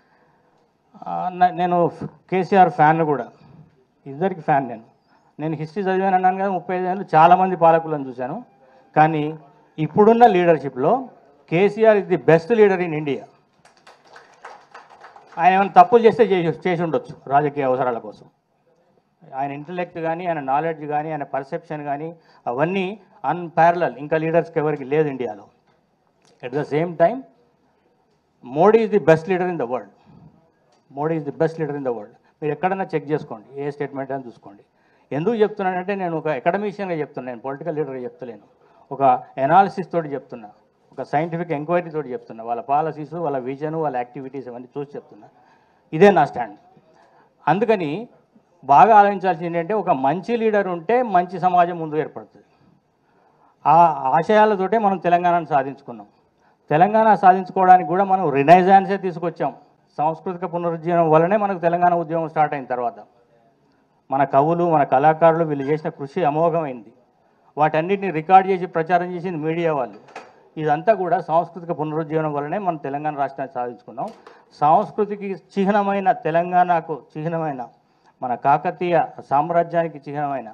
ఆ, న- నేను కేసీఆర్ ఫ్యాన్ కూడా ఇద్దరికి ఫ్యాన్ నేను నేను హిస్టరీ చదివాను అన్నాను కదా ముప్పై ఐదు ఏళ్ళు చాలామంది పాలకులను చూశాను కానీ ఇప్పుడున్న లీడర్షిప్లో KCR is the best leader in India ఆయన ఏమైనా తప్పులు చేస్తే చేసి చేసి ఉండొచ్చు రాజకీయ అవసరాల కోసం ఆయన ఇంటలెక్ట్ కానీ ఆయన నాలెడ్జ్ కానీ ఆయన పర్సెప్షన్ కానీ అవన్నీ అన్పారలల్ ఇంకా లీడర్స్కి ఎవరికి లేదు ఇండియాలో at the same time Modi is the best leader in the world Modi is the best leader in the world మీరు ఎక్కడైనా చెక్ చేసుకోండి ఏ స్టేట్మెంట్ అని చూసుకోండి ఎందుకు చెప్తున్నానంటే నేను ఒక అకాడమిషియన్గా చెప్తున్నాను నేను పొలిటికల్ లీడర్గా చెప్తలేను ఒక ఎనాలిసిస్ తోటి చెప్తున్నా ఒక సైంటిఫిక్ ఎంక్వైరీ తోటి చెప్తున్నా వాళ్ళ పాలసీస్ వాళ్ళ విజన్ వాళ్ళ యాక్టివిటీస్ అవన్నీ చూసి చెప్తున్నా ఇదే నా స్టాండ్ అందుకని బాగా ఆలోచించాల్సింది ఏంటంటే ఒక మంచి లీడర్ ఉంటే మంచి సమాజం ముందు ఏర్పడుతుంది ఆ ఆశయాలతోటే మనం తెలంగాణను సాధించుకున్నాం తెలంగాణ సాధించుకోవడానికి కూడా మనం రినైజాన్సే తీసుకొచ్చాం సాంస్కృతిక పునరుజ్జీవనం వల్లనే మనకు తెలంగాణ ఉద్యమం స్టార్ట్ అయిన తర్వాత మన కవులు మన కళాకారులు వీళ్ళు చేసిన కృషి అమోఘమైంది వాటన్నిటిని రికార్డ్ చేసి ప్రచారం చేసింది మీడియా వాళ్ళు ఇదంతా కూడా సాంస్కృతిక పునరుజ్జీవనం వల్లనే మనం తెలంగాణ రాష్ట్రాన్ని సాధించుకున్నాం సాంస్కృతికి చిహ్నమైన తెలంగాణకు చిహ్నమైన మన కాకతీయ సామ్రాజ్యానికి చిహ్నమైన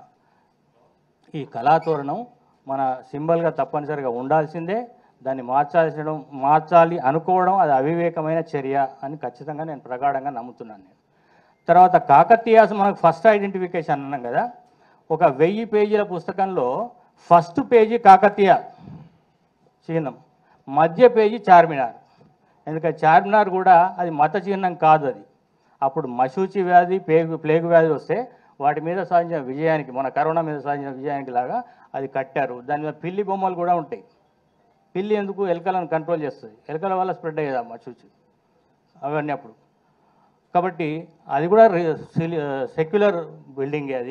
ఈ కళాతోరణం మన సింబల్గా తప్పనిసరిగా ఉండాల్సిందే దాన్ని మార్చాల్సిన మార్చాలి అనుకోవడం అది అవివేకమైన చర్య అని ఖచ్చితంగా నేను ప్రగాఢంగా నమ్ముతున్నాను నేను తర్వాత కాకతీయాస్ మనకు ఫస్ట్ ఐడెంటిఫికేషన్ అన్నాం కదా ఒక వెయ్యి పేజీల పుస్తకంలో ఫస్ట్ పేజీ కాకతీయ చిహ్నం మధ్య పేజీ చార్మినార్ ఎందుకంటే చార్మినార్ కూడా అది మత చిహ్నం కాదు అది అప్పుడు మశూచి వ్యాధి ప్లేగు ప్లేగు వ్యాధి వస్తే వాటి మీద సాధించిన విజయానికి మన కరోనా మీద సాధించిన విజయానికి లాగా అది కట్టారు దాని మీద పిల్లి బొమ్మలు కూడా ఉంటాయి పిల్లి ఎందుకు ఎలుకలను కంట్రోల్ చేస్తుంది ఎలుకల వల్ల స్ప్రెడ్ అయ్యేది ఆ మశూచి అవన్నీ అప్పుడు కాబట్టి అది కూడా సెక్యులర్ బిల్డింగే అది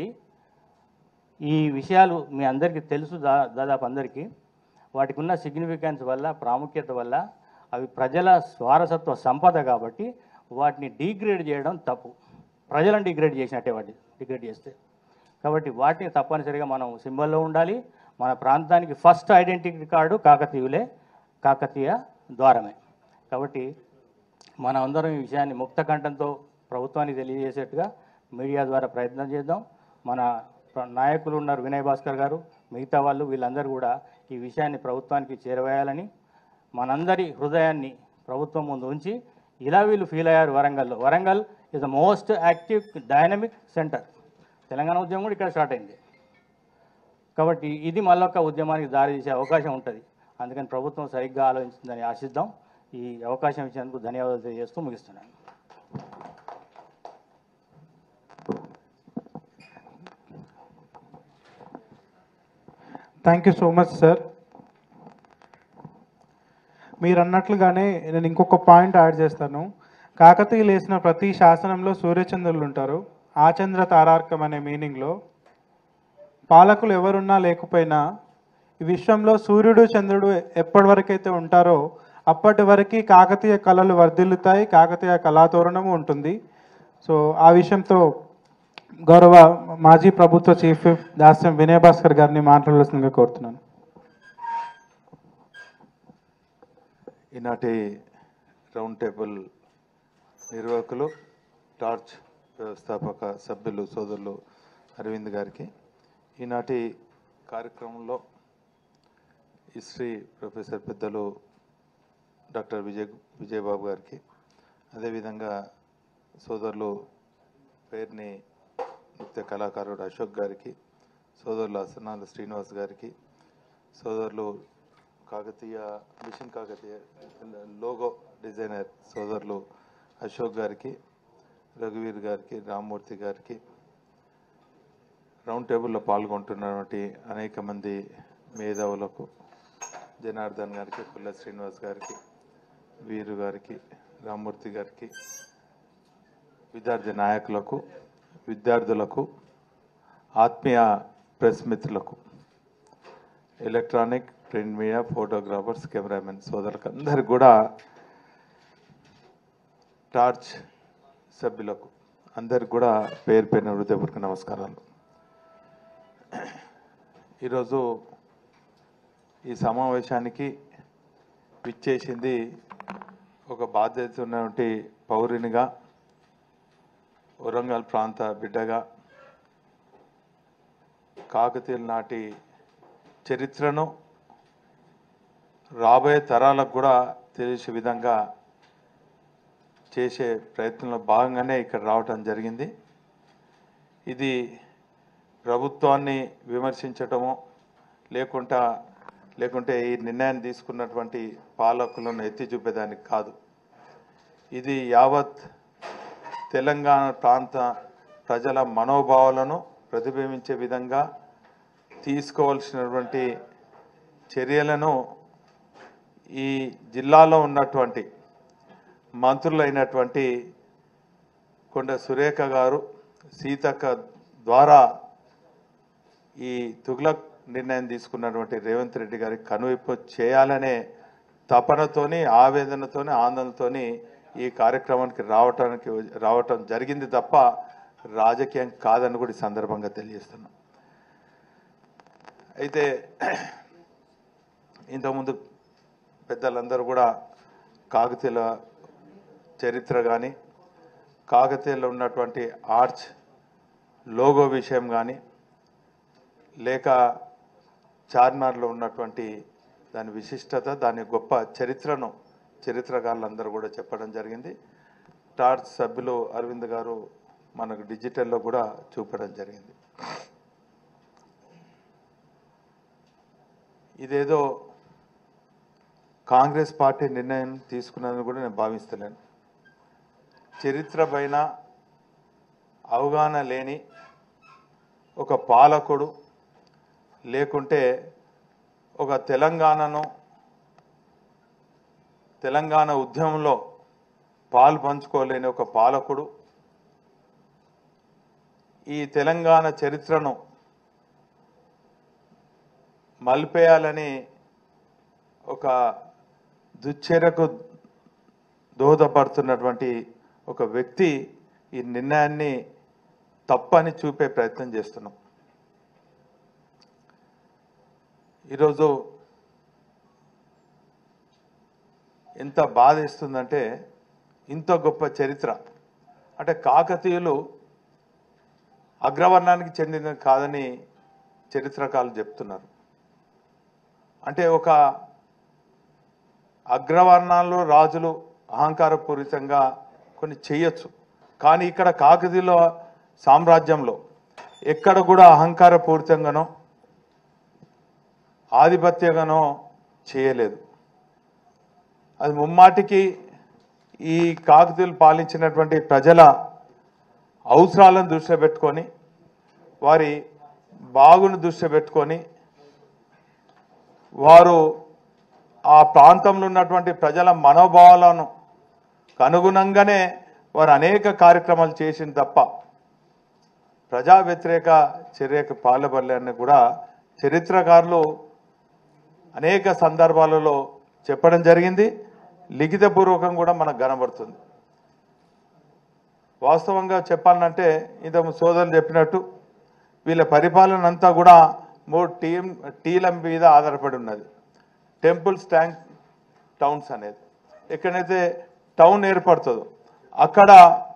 ఈ విషయాలు మీ అందరికీ తెలుసు దా దాదాపు అందరికీ వాటికి ఉన్న సిగ్నిఫికెన్స్ వల్ల ప్రాముఖ్యత వల్ల అవి ప్రజల వారసత్వ సంపద కాబట్టి వాటిని డీగ్రేడ్ చేయడం తప్పు ప్రజలను డిగ్రేడ్ చేసినట్టే వాటిని డిగ్రేడ్ చేస్తే కాబట్టి వాటిని తప్పనిసరిగా మనం సింబల్లో ఉండాలి మన ప్రాంతానికి ఫస్ట్ ఐడెంటిటీ కార్డు కాకతీయులే కాకతీయ ద్వారమే కాబట్టి మనం అందరం ఈ విషయాన్ని ముక్త కంఠంతో ప్రభుత్వానికి తెలియజేసేట్టుగా మీడియా ద్వారా ప్రయత్నం చేద్దాం మన ప్ర- నాయకులు ఉన్నారు వినయ్ భాస్కర్ గారు మిగతా వాళ్ళు వీళ్ళందరూ కూడా ఈ విషయాన్ని ప్రభుత్వానికి చేరవేయాలని మనందరి హృదయాన్ని ప్రభుత్వం ముందు ఉంచి ఇలా వీళ్ళు ఫీల్ అయ్యారు వరంగల్లో Warangal is the most active dynamic centre Telangana ఉద్యమం కూడా ఇక్కడ స్టార్ట్ అయింది కాబట్టి ఇది మళ్ళొక్క ఉద్యమానికి దారి తీసే అవకాశం ఉంటుంది అందుకని ప్రభుత్వం సరిగ్గా ఆలోచించిందని ఆశిద్దాం ఈ అవకాశం ఇచ్చినందుకు ధన్యవాదాలు తెలియజేస్తూ ముగిస్తున్నాను thank you so much sir మీరు అన్నట్లుగానే నేను ఇంకొక పాయింట్ యాడ్ చేస్తాను కాకతీయులు వేసిన ప్రతి శాసనంలో సూర్యచంద్రులు ఉంటారు ఆచంద్ర తారార్కం అనే మీనింగ్లో పాలకులు ఎవరున్నా లేకపోయినా ఈ విశ్వంలో సూర్యుడు చంద్రుడు ఎప్పటి వరకైతే ఉంటారో అప్పటి వరకు కాకతీయ కళలు వర్ధిల్లుతాయి కాకతీయ కళాతోరణము ఉంటుంది సో ఆ విషయంతో గౌరవ మాజీ ప్రభుత్వ చీఫ్ విప్ దాస్యం వినయ్ భాస్కర్ గారిని మాట్లాడాల్సిందిగా కోరుతున్నాను ఈనాటి రౌండ్ టేబుల్ నిర్వాహకులు టార్చ్ వ్యవస్థాపక సభ్యులు సోదరులు అరవింద్ గారికి ఈనాటి కార్యక్రమంలో హిస్టరీ ప్రొఫెసర్ పెద్దలు డాక్టర్ విజయ్ విజయబాబు గారికి అదేవిధంగా సోదరులు పేరుని నృత్య కళాకారుడు అశోక్ గారికి సోదరులు అసనాల శ్రీనివాస్ గారికి సోదరులు Kakatiya mission Kakatiya logo designer సోదరులు అశోక్ గారికి రఘువీర్ గారికి రామ్మూర్తి గారికి రౌండ్ టేబుల్లో పాల్గొంటున్నటువంటి అనేక మంది మేధావులకు జనార్దన్ గారికి పుల్ల శ్రీనివాస్ గారికి వీరు గారికి రామ్మూర్తి గారికి విద్యార్థి నాయకులకు విద్యార్థులకు ఆత్మీయ ప్రెస్ మిత్రులకు electronic print media photographers cameramen సోదరులకు అందరికి కూడా టార్చ్ సభ్యులకు అందరికి కూడా పేరు పేరున హృదయపూర్వక నమస్కారాలు ఈరోజు ఈ సమావేశానికి పిచ్చేసింది ఒక బాధ్యత ఉన్నటువంటి పౌరునిగా వరంగల్ ప్రాంత బిడ్డగా కాకతీయుల నాటి చరిత్రను రాబోయే తరాలకు కూడా తెలిసే విధంగా చేసే ప్రయత్నంలో భాగంగానే ఇక్కడ రావటం జరిగింది ఇది ప్రభుత్వాన్ని విమర్శించటమో లేకుంటా లేకుంటే ఈ నిర్ణయాన్ని తీసుకున్నటువంటి పాలకులను ఎత్తి చూపేదానికి కాదు ఇది యావత్ తెలంగాణ ప్రాంత ప్రజల మనోభావాలను ప్రతిబింబించే విధంగా తీసుకోవాల్సినటువంటి చర్యలను ఈ జిల్లాలో ఉన్నటువంటి మంత్రులైనటువంటి కొండ సురేఖ గారు సీతక్క ద్వారా ఈ తుగ్లక్ నిర్ణయం తీసుకున్నటువంటి రేవంత్ రెడ్డి గారికి కనువిప్పు చేయాలనే తపనతోని ఆవేదనతోని ఆందోళనతోని ఈ కార్యక్రమానికి రావటానికి రావటం జరిగింది తప్ప రాజకీయం కాదని కూడా ఈ సందర్భంగా తెలియజేస్తున్నాం అయితే ఇంతకుముందు పెద్దలందరూ కూడా కాకతీయుల చరిత్ర కానీ కాకతీయులో ఉన్నటువంటి ఆర్చ్ లోగో విషయం కానీ లేక చార్మినార్లో ఉన్నటువంటి దాని విశిష్టత దాని గొప్ప చరిత్రను చరిత్రకారులందరూ కూడా చెప్పడం జరిగింది టార్చ్ సభ్యులు అరవింద్ గారు మనకు డిజిటల్లో కూడా చూపడం జరిగింది ఇదేదో కాంగ్రెస్ పార్టీ నిర్ణయం తీసుకున్నదని కూడా నేను భావిస్తలేను చరిత్ర పైన అవగాహన లేని ఒక పాలకుడు లేకుంటే ఒక తెలంగాణను తెలంగాణ ఉద్యమంలో పాలు పంచుకోలేని ఒక పాలకుడు ఈ తెలంగాణ చరిత్రను మలిపేయాలని ఒక దుశ్చర్యకు దోహదపడుతున్నటువంటి ఒక వ్యక్తి ఈ నిర్ణయాన్ని తప్పని చూపే ప్రయత్నం చేస్తున్నాం ఈరోజు ఎంత బాధేస్తుందంటే ఇంత గొప్ప చరిత్ర అంటే కాకతీయులు అగ్రవర్ణానికి చెందినది కాదని చరిత్రకారులు చెప్తున్నారు అంటే ఒక అగ్రవర్ణాల్లో రాజులు అహంకారపూరితంగా కొన్ని చేయొచ్చు కానీ ఇక్కడ కాకతీయుల సామ్రాజ్యంలో ఎక్కడ కూడా అహంకారపూరితంగానో ఆధిపత్యంగానో చేయలేదు అది ముమ్మాటికి ఈ కాకతీయులు పాలించినటువంటి ప్రజల అవసరాలను దృష్టిలో పెట్టుకొని వారి బాగును దృష్టిలో పెట్టుకొని వారు ఆ ప్రాంతంలో ఉన్నటువంటి ప్రజల మనోభావాలను అనుగుణంగానే వారు అనేక కార్యక్రమాలు చేసింది తప్ప ప్రజా వ్యతిరేక చర్యకు పాల్పడలేని కూడా చరిత్రకారులు అనేక సందర్భాలలో చెప్పడం జరిగింది లిఖితపూర్వకం కూడా మనకు కనబడుతుంది వాస్తవంగా చెప్పాలంటే ఇంతకు సోదరులు చెప్పినట్టు వీళ్ళ పరిపాలన అంతా కూడా మూడు టీం టీల మీద ఆధారపడి ఉన్నది టెంపుల్స్ ట్యాంక్ టౌన్స్ అనేది ఎక్కడైతే టౌన్ ఏర్పడుతుందో అక్కడ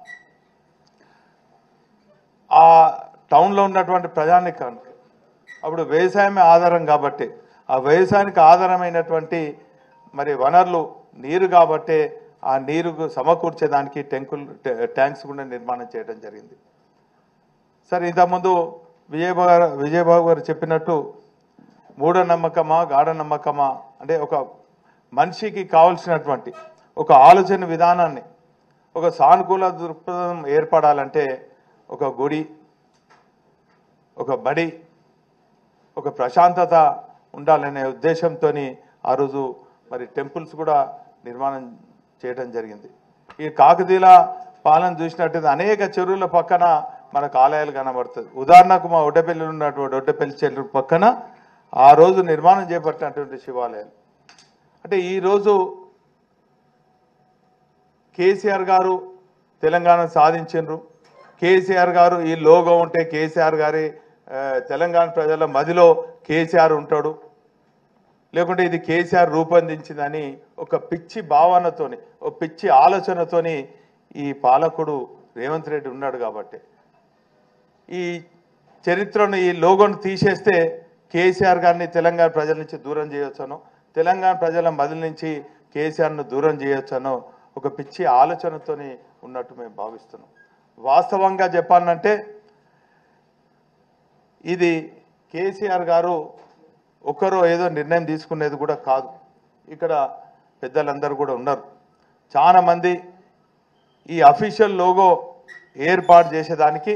ఆ టౌన్లో ఉన్నటువంటి ప్రజానికానికి అప్పుడు వ్యవసాయమే ఆధారం కాబట్టి ఆ వ్యవసాయానికి ఆధారమైనటువంటి మరి వనరులు నీరు కాబట్టే ఆ నీరుకు సమకూర్చేదానికి టెంకుల్ ట్యాంక్స్ కూడా నిర్మాణం చేయడం జరిగింది సరే ఇంతకుముందు విజయబాబు గారు విజయబాబు గారు చెప్పినట్టు మూఢనమ్మకమా గాఢనమ్మకమా అంటే ఒక మనిషికి కావలసినటువంటి ఒక ఆలోచన విధానాన్ని ఒక సానుకూల దృక్పథం ఏర్పడాలంటే ఒక గుడి ఒక బడి ఒక ప్రశాంతత ఉండాలనే ఉద్దేశంతో ఆ రోజు మరి టెంపుల్స్ కూడా నిర్మాణం చేయడం జరిగింది ఈ కాకతీయుల పాలన చూసినట్టయితే అనేక చెరువుల పక్కన మనకు ఆలయాలు కనబడుతుంది ఉదాహరణకు మా ఒడ్డపల్లి ఉన్నటువంటి ఒడ్డపల్లి చెరువు పక్కన ఆ రోజు నిర్మాణం చేపట్టినటువంటి శివాలయాలు అంటే ఈరోజు కేసీఆర్ గారు తెలంగాణ సాధించిండ్రు కేసీఆర్ గారు ఈ లోగో ఉంటే కేసీఆర్ గారి ఆ, తెలంగాణ ప్రజల మదిలో కేసీఆర్ ఉంటాడు లేకుంటే ఇది కేసీఆర్ రూపొందించిందని ఒక పిచ్చి భావనతోని ఒక పిచ్చి ఆలోచనతోని ఈ పాలకుడు రేవంత్ రెడ్డి ఉన్నాడు కాబట్టి ఈ చరిత్రను ఈ లోగోను తీసేస్తే కేసీఆర్ గారిని తెలంగాణ ప్రజల నుంచి దూరం చేయొచ్చనో తెలంగాణ ప్రజల మదిల నుంచి కేసీఆర్ను దూరం చేయొచ్చనో ఒక పిచ్చి ఆలోచనతోని ఉన్నట్టు మేము భావిస్తున్నాం వాస్తవంగా చెప్పాలంటే ఇది కేసీఆర్ గారు ఒకరు ఏదో నిర్ణయం తీసుకునేది కూడా కాదు ఇక్కడ పెద్దలందరూ కూడా ఉన్నారు చాలా మంది ఈ అఫీషియల్ లోగో ఏర్పాటు చేసేదానికి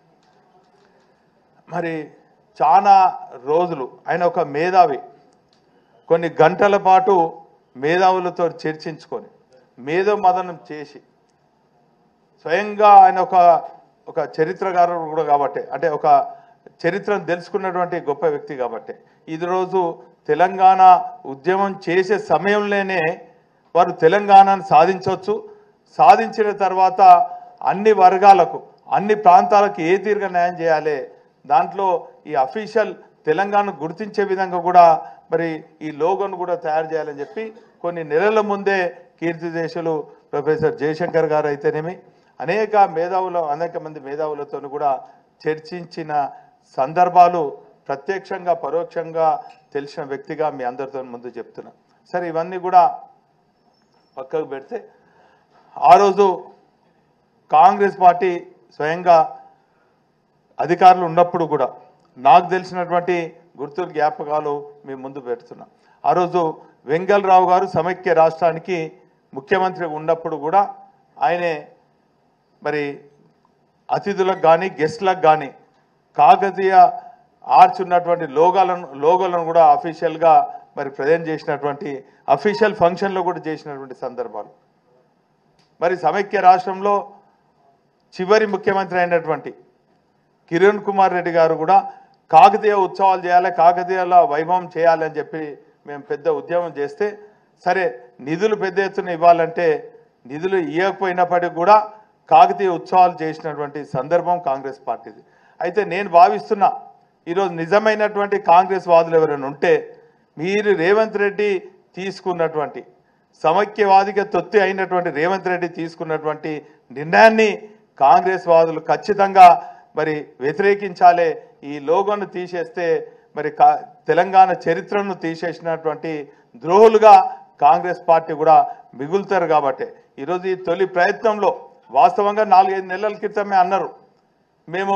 మరి చాలా రోజులు ఆయన ఒక మేధావి కొన్ని గంటల పాటు మేధావులతో చర్చించుకొని మేధో మదనం చేసి స్వయంగా ఆయన ఒక ఒక చరిత్రకారుడు కూడా కాబట్టి అంటే ఒక చరిత్రను తెలుసుకున్నటువంటి గొప్ప వ్యక్తి కాబట్టి ఇది రోజు తెలంగాణ ఉద్యమం చేసే సమయంలోనే వారు తెలంగాణను సాధించవచ్చు సాధించిన తర్వాత అన్ని వర్గాలకు అన్ని ప్రాంతాలకు ఏ తీరుగా న్యాయం చేయాలి దాంట్లో ఈ అఫీషియల్ తెలంగాణ గుర్తించే విధంగా కూడా మరి ఈ లోగోను కూడా తయారు చేయాలని చెప్పి కొన్ని నెలల ముందే కీర్తిదేశులు ప్రొఫెసర్ జయశంకర్ గారు అయితేనేమి అనేక మేధావుల అనేక మంది మేధావులతో కూడా చర్చించిన సందర్భాలు ప్రత్యక్షంగా పరోక్షంగా తెలిసిన వ్యక్తిగా మీ అందరితో ముందు చెప్తున్నా సరే ఇవన్నీ కూడా పక్కకు పెడితే ఆ రోజు కాంగ్రెస్ పార్టీ స్వయంగా అధికారులు ఉన్నప్పుడు కూడా నాకు తెలిసినటువంటి గుర్తుల జ్ఞాపకాలు మీ ముందు పెడుతున్నా ఆ రోజు వెంగళరావు గారు సమైక్య రాష్ట్రానికి ముఖ్యమంత్రి ఉన్నప్పుడు కూడా ఆయనే మరి అతిథులకు కానీ గెస్ట్లకు కానీ కాకతీయ ఆర్చ్ ఉన్నటువంటి లోగాలను లోగోలను కూడా అఫీషియల్గా మరి ప్రజెంట్ చేసినటువంటి అఫీషియల్ ఫంక్షన్లో కూడా చేసినటువంటి సందర్భాలు మరి సమైక్య రాష్ట్రంలో చివరి ముఖ్యమంత్రి అయినటువంటి కిరణ్ కుమార్ రెడ్డి గారు కూడా కాకతీయ ఉత్సవాలు చేయాలి కాకతీయాల వైభవం చేయాలి అని చెప్పి మేము పెద్ద ఉద్యమం చేస్తే సరే నిధులు పెద్ద ఎత్తున ఇవ్వాలంటే నిధులు ఇవ్వకపోయినప్పటికీ కూడా కాకతీయ ఉత్సవాలు చేసినటువంటి సందర్భం కాంగ్రెస్ పార్టీది అయితే నేను భావిస్తున్నా ఈరోజు నిజమైనటువంటి కాంగ్రెస్ వాదులు ఎవరైనా ఉంటే మీరు రేవంత్ రెడ్డి తీసుకున్నటువంటి సమైక్యవాదిగా తొత్తి అయినటువంటి రేవంత్ రెడ్డి తీసుకున్నటువంటి నిర్ణయాన్ని కాంగ్రెస్ వాదులు ఖచ్చితంగా మరి వ్యతిరేకించాలి ఈ లోగోను తీసేస్తే మరి కా తెలంగాణ చరిత్రను తీసేసినటువంటి ద్రోహులుగా కాంగ్రెస్ పార్టీ కూడా మిగులుతారు కాబట్టి ఈరోజు ఈ తొలి ప్రయత్నంలో వాస్తవంగా నాలుగైదు నెలల క్రితమే అన్నారు మేము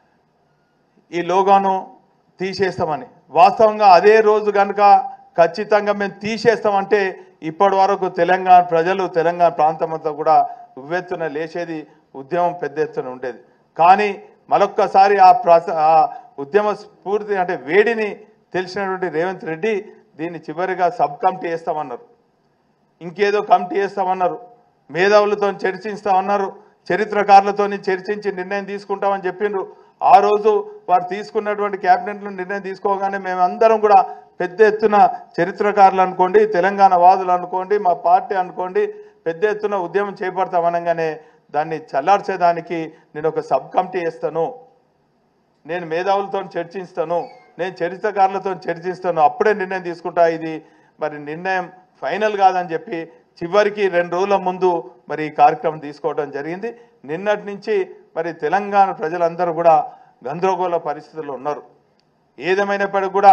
ఈ లోగోను తీసేస్తామని వాస్తవంగా అదే రోజు కనుక ఖచ్చితంగా మేము తీసేస్తామంటే ఇప్పటి వరకు తెలంగాణ ప్రజలు తెలంగాణ ప్రాంతం అంతా కూడా ఉవ్వెత్తున లేచేది ఉద్యమం పెద్ద ఎత్తున ఉండేది కానీ మరొక్కసారి ఆ ప్రాస ఆ ఉద్యమ స్ఫూర్తి అంటే వేడిని తెలిసినటువంటి రేవంత్ రెడ్డి దీన్ని చివరిగా సబ్ కమిటీ వేస్తామన్నారు ఇంకేదో కమిటీ వేస్తామన్నారు మేధావులతో చర్చిస్తామన్నారు చరిత్రకారులతో చర్చించి నిర్ణయం తీసుకుంటామని చెప్పిండ్రు ఆ రోజు వారు తీసుకున్నటువంటి క్యాబినెట్లో నిర్ణయం తీసుకోగానే మేమందరం కూడా పెద్ద ఎత్తున చరిత్రకారులు అనుకోండి తెలంగాణ వాదులు అనుకోండి మా పార్టీ అనుకోండి పెద్ద ఎత్తున ఉద్యమం చేపడతామనగానే దాన్ని చల్లార్చేదానికి నేను ఒక సబ్ కమిటీ వేస్తాను నేను మేధావులతో చర్చిస్తాను నేను చరిత్రకారులతో చర్చిస్తాను అప్పుడే నిర్ణయం తీసుకుంటా ఇది మరి నిర్ణయం ఫైనల్ కాదని చెప్పి చివరికి రెండు రోజుల ముందు మరి ఈ కార్యక్రమం తీసుకోవడం జరిగింది నిన్నటి నుంచి మరి తెలంగాణ ప్రజలందరూ కూడా గందరగోళ పరిస్థితుల్లో ఉన్నారు ఏదేమైనప్పటికీ కూడా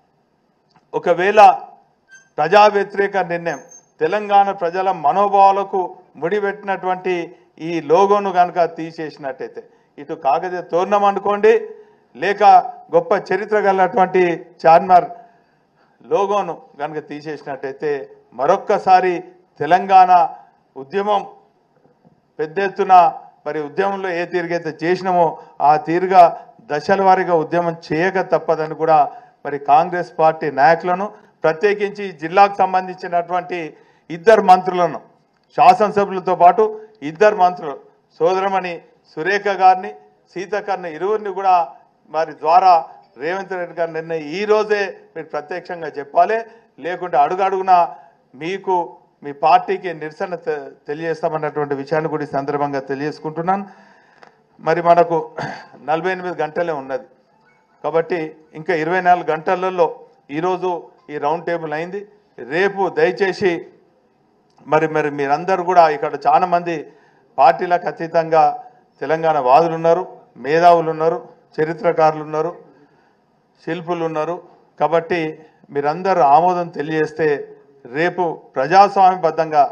ఒకవేళ ప్రజా వ్యతిరేక నిర్ణయం తెలంగాణ ప్రజల మనోభావాలకు ముడిపెట్టినటువంటి ఈ లోగోను కనుక తీసేసినట్టయితే ఇటు కాకతీయ తోరణం అనుకోండి లేక గొప్ప చరిత్ర కలిగినటువంటి చార్మార్ లోగోను కనుక తీసేసినట్టయితే మరొక్కసారి తెలంగాణ ఉద్యమం పెద్ద ఎత్తున మరి ఉద్యమంలో ఏ తీరుగైతే చేసినామో ఆ తీరుగా దశల వారీగా ఉద్యమం చేయక తప్పదని కూడా మరి కాంగ్రెస్ పార్టీ నాయకులను ప్రత్యేకించి ఈ జిల్లాకు సంబంధించినటువంటి ఇద్దరు మంత్రులను శాసనసభ్యులతో పాటు ఇద్దరు మంత్రులు సోదరమణి సురేఖ గారిని సీతక్కర్ని ఇరువురిని కూడా వారి ద్వారా రేవంత్ రెడ్డి గారి నిర్ణయం ఈ రోజే మీరు ప్రత్యక్షంగా చెప్పాలి లేకుంటే అడుగు అడుగున మీకు మీ పార్టీకి నిరసన తె- తెలియజేస్తామన్నటువంటి విషయాన్ని కూడా ఈ సందర్భంగా తెలియజేసుకుంటున్నాను మరి మనకు నలభై ఎనిమిది గంటలే ఉన్నది కాబట్టి ఇంకా ఇరవై నాలుగు గంటలలో ఈరోజు ఈ రౌండ్ టేబుల్ అయింది రేపు దయచేసి మరి మరి మీరందరూ కూడా ఇక్కడ చాలా మంది పార్టీలకు అతీతంగా తెలంగాణ వాదులు ఉన్నారు మేధావులు ఉన్నారు చరిత్రకారులు ఉన్నారు శిల్పులు ఉన్నారు కాబట్టి మీరందరూ ఆమోదం తెలియజేస్తే రేపు ప్రజాస్వామ్యబద్ధంగా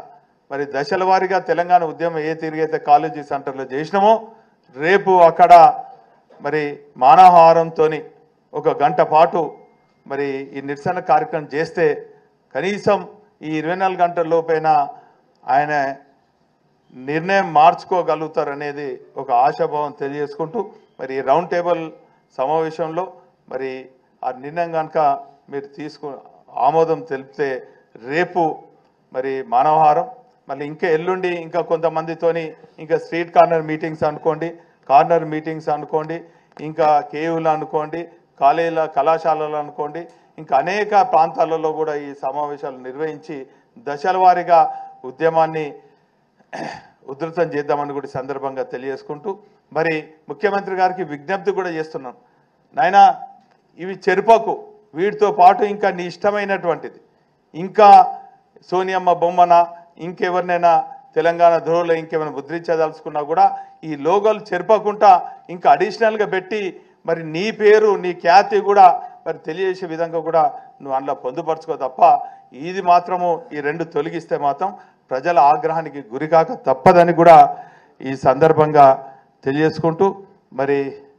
మరి దశల వారీగా తెలంగాణ ఉద్యమం ఏ తిరిగైతే కాలేజీ సెంటర్లో చేసినామో రేపు అక్కడ మరి మానవహారంతో ఒక గంట పాటు మరి ఈ నిరసన కార్యక్రమం చేస్తే కనీసం ఈ ఇరవై నాలుగు గంటల లోపైన ఆయన నిర్ణయం మార్చుకోగలుగుతారు అనేది ఒక ఆశాభావం తెలియజేసుకుంటూ మరి ఈ రౌండ్ టేబుల్ సమావేశంలో మరి ఆ నిర్ణయం కనుక మీరు తీసుకు ఆమోదం తెలిపితే రేపు మరి మానవహారం మళ్ళీ ఇంకా ఎల్లుండి ఇంకా కొంతమందితోని ఇంకా స్ట్రీట్ కార్నర్ మీటింగ్స్ అనుకోండి కార్నర్ మీటింగ్స్ అనుకోండి ఇంకా కేయులు అనుకోండి కాలేజీల కళాశాలలు అనుకోండి ఇంకా అనేక ప్రాంతాలలో కూడా ఈ సమావేశాలు నిర్వహించి దశల వారీగా ఉద్యమాన్ని ఉధృతం చేద్దామని కూడా ఈ సందర్భంగా తెలియజేసుకుంటూ మరి ముఖ్యమంత్రి గారికి విజ్ఞప్తి కూడా చేస్తున్నాం నాయనా ఇవి చెరుపకు వీటితో పాటు ఇంకా నీ ఇష్టమైనటువంటిది ఇంకా సోనియమ్మ బొమ్మన ఇంకెవరినైనా తెలంగాణ ధ్రువులో ఇంకేమైనా ముద్రించదలుచుకున్నా కూడా ఈ లోగోలు చెరపకుండా ఇంకా అడిషనల్గా పెట్టి మరి నీ పేరు నీ ఖ్యాతి కూడా మరి తెలియజేసే విధంగా కూడా నువ్వు అందులో పొందుపరచుకో తప్ప ఇది మాత్రము ఈ రెండు తొలగిస్తే మాత్రం ప్రజల ఆగ్రహానికి గురికాక తప్పదని కూడా ఈ సందర్భంగా తెలియజేసుకుంటూ మరి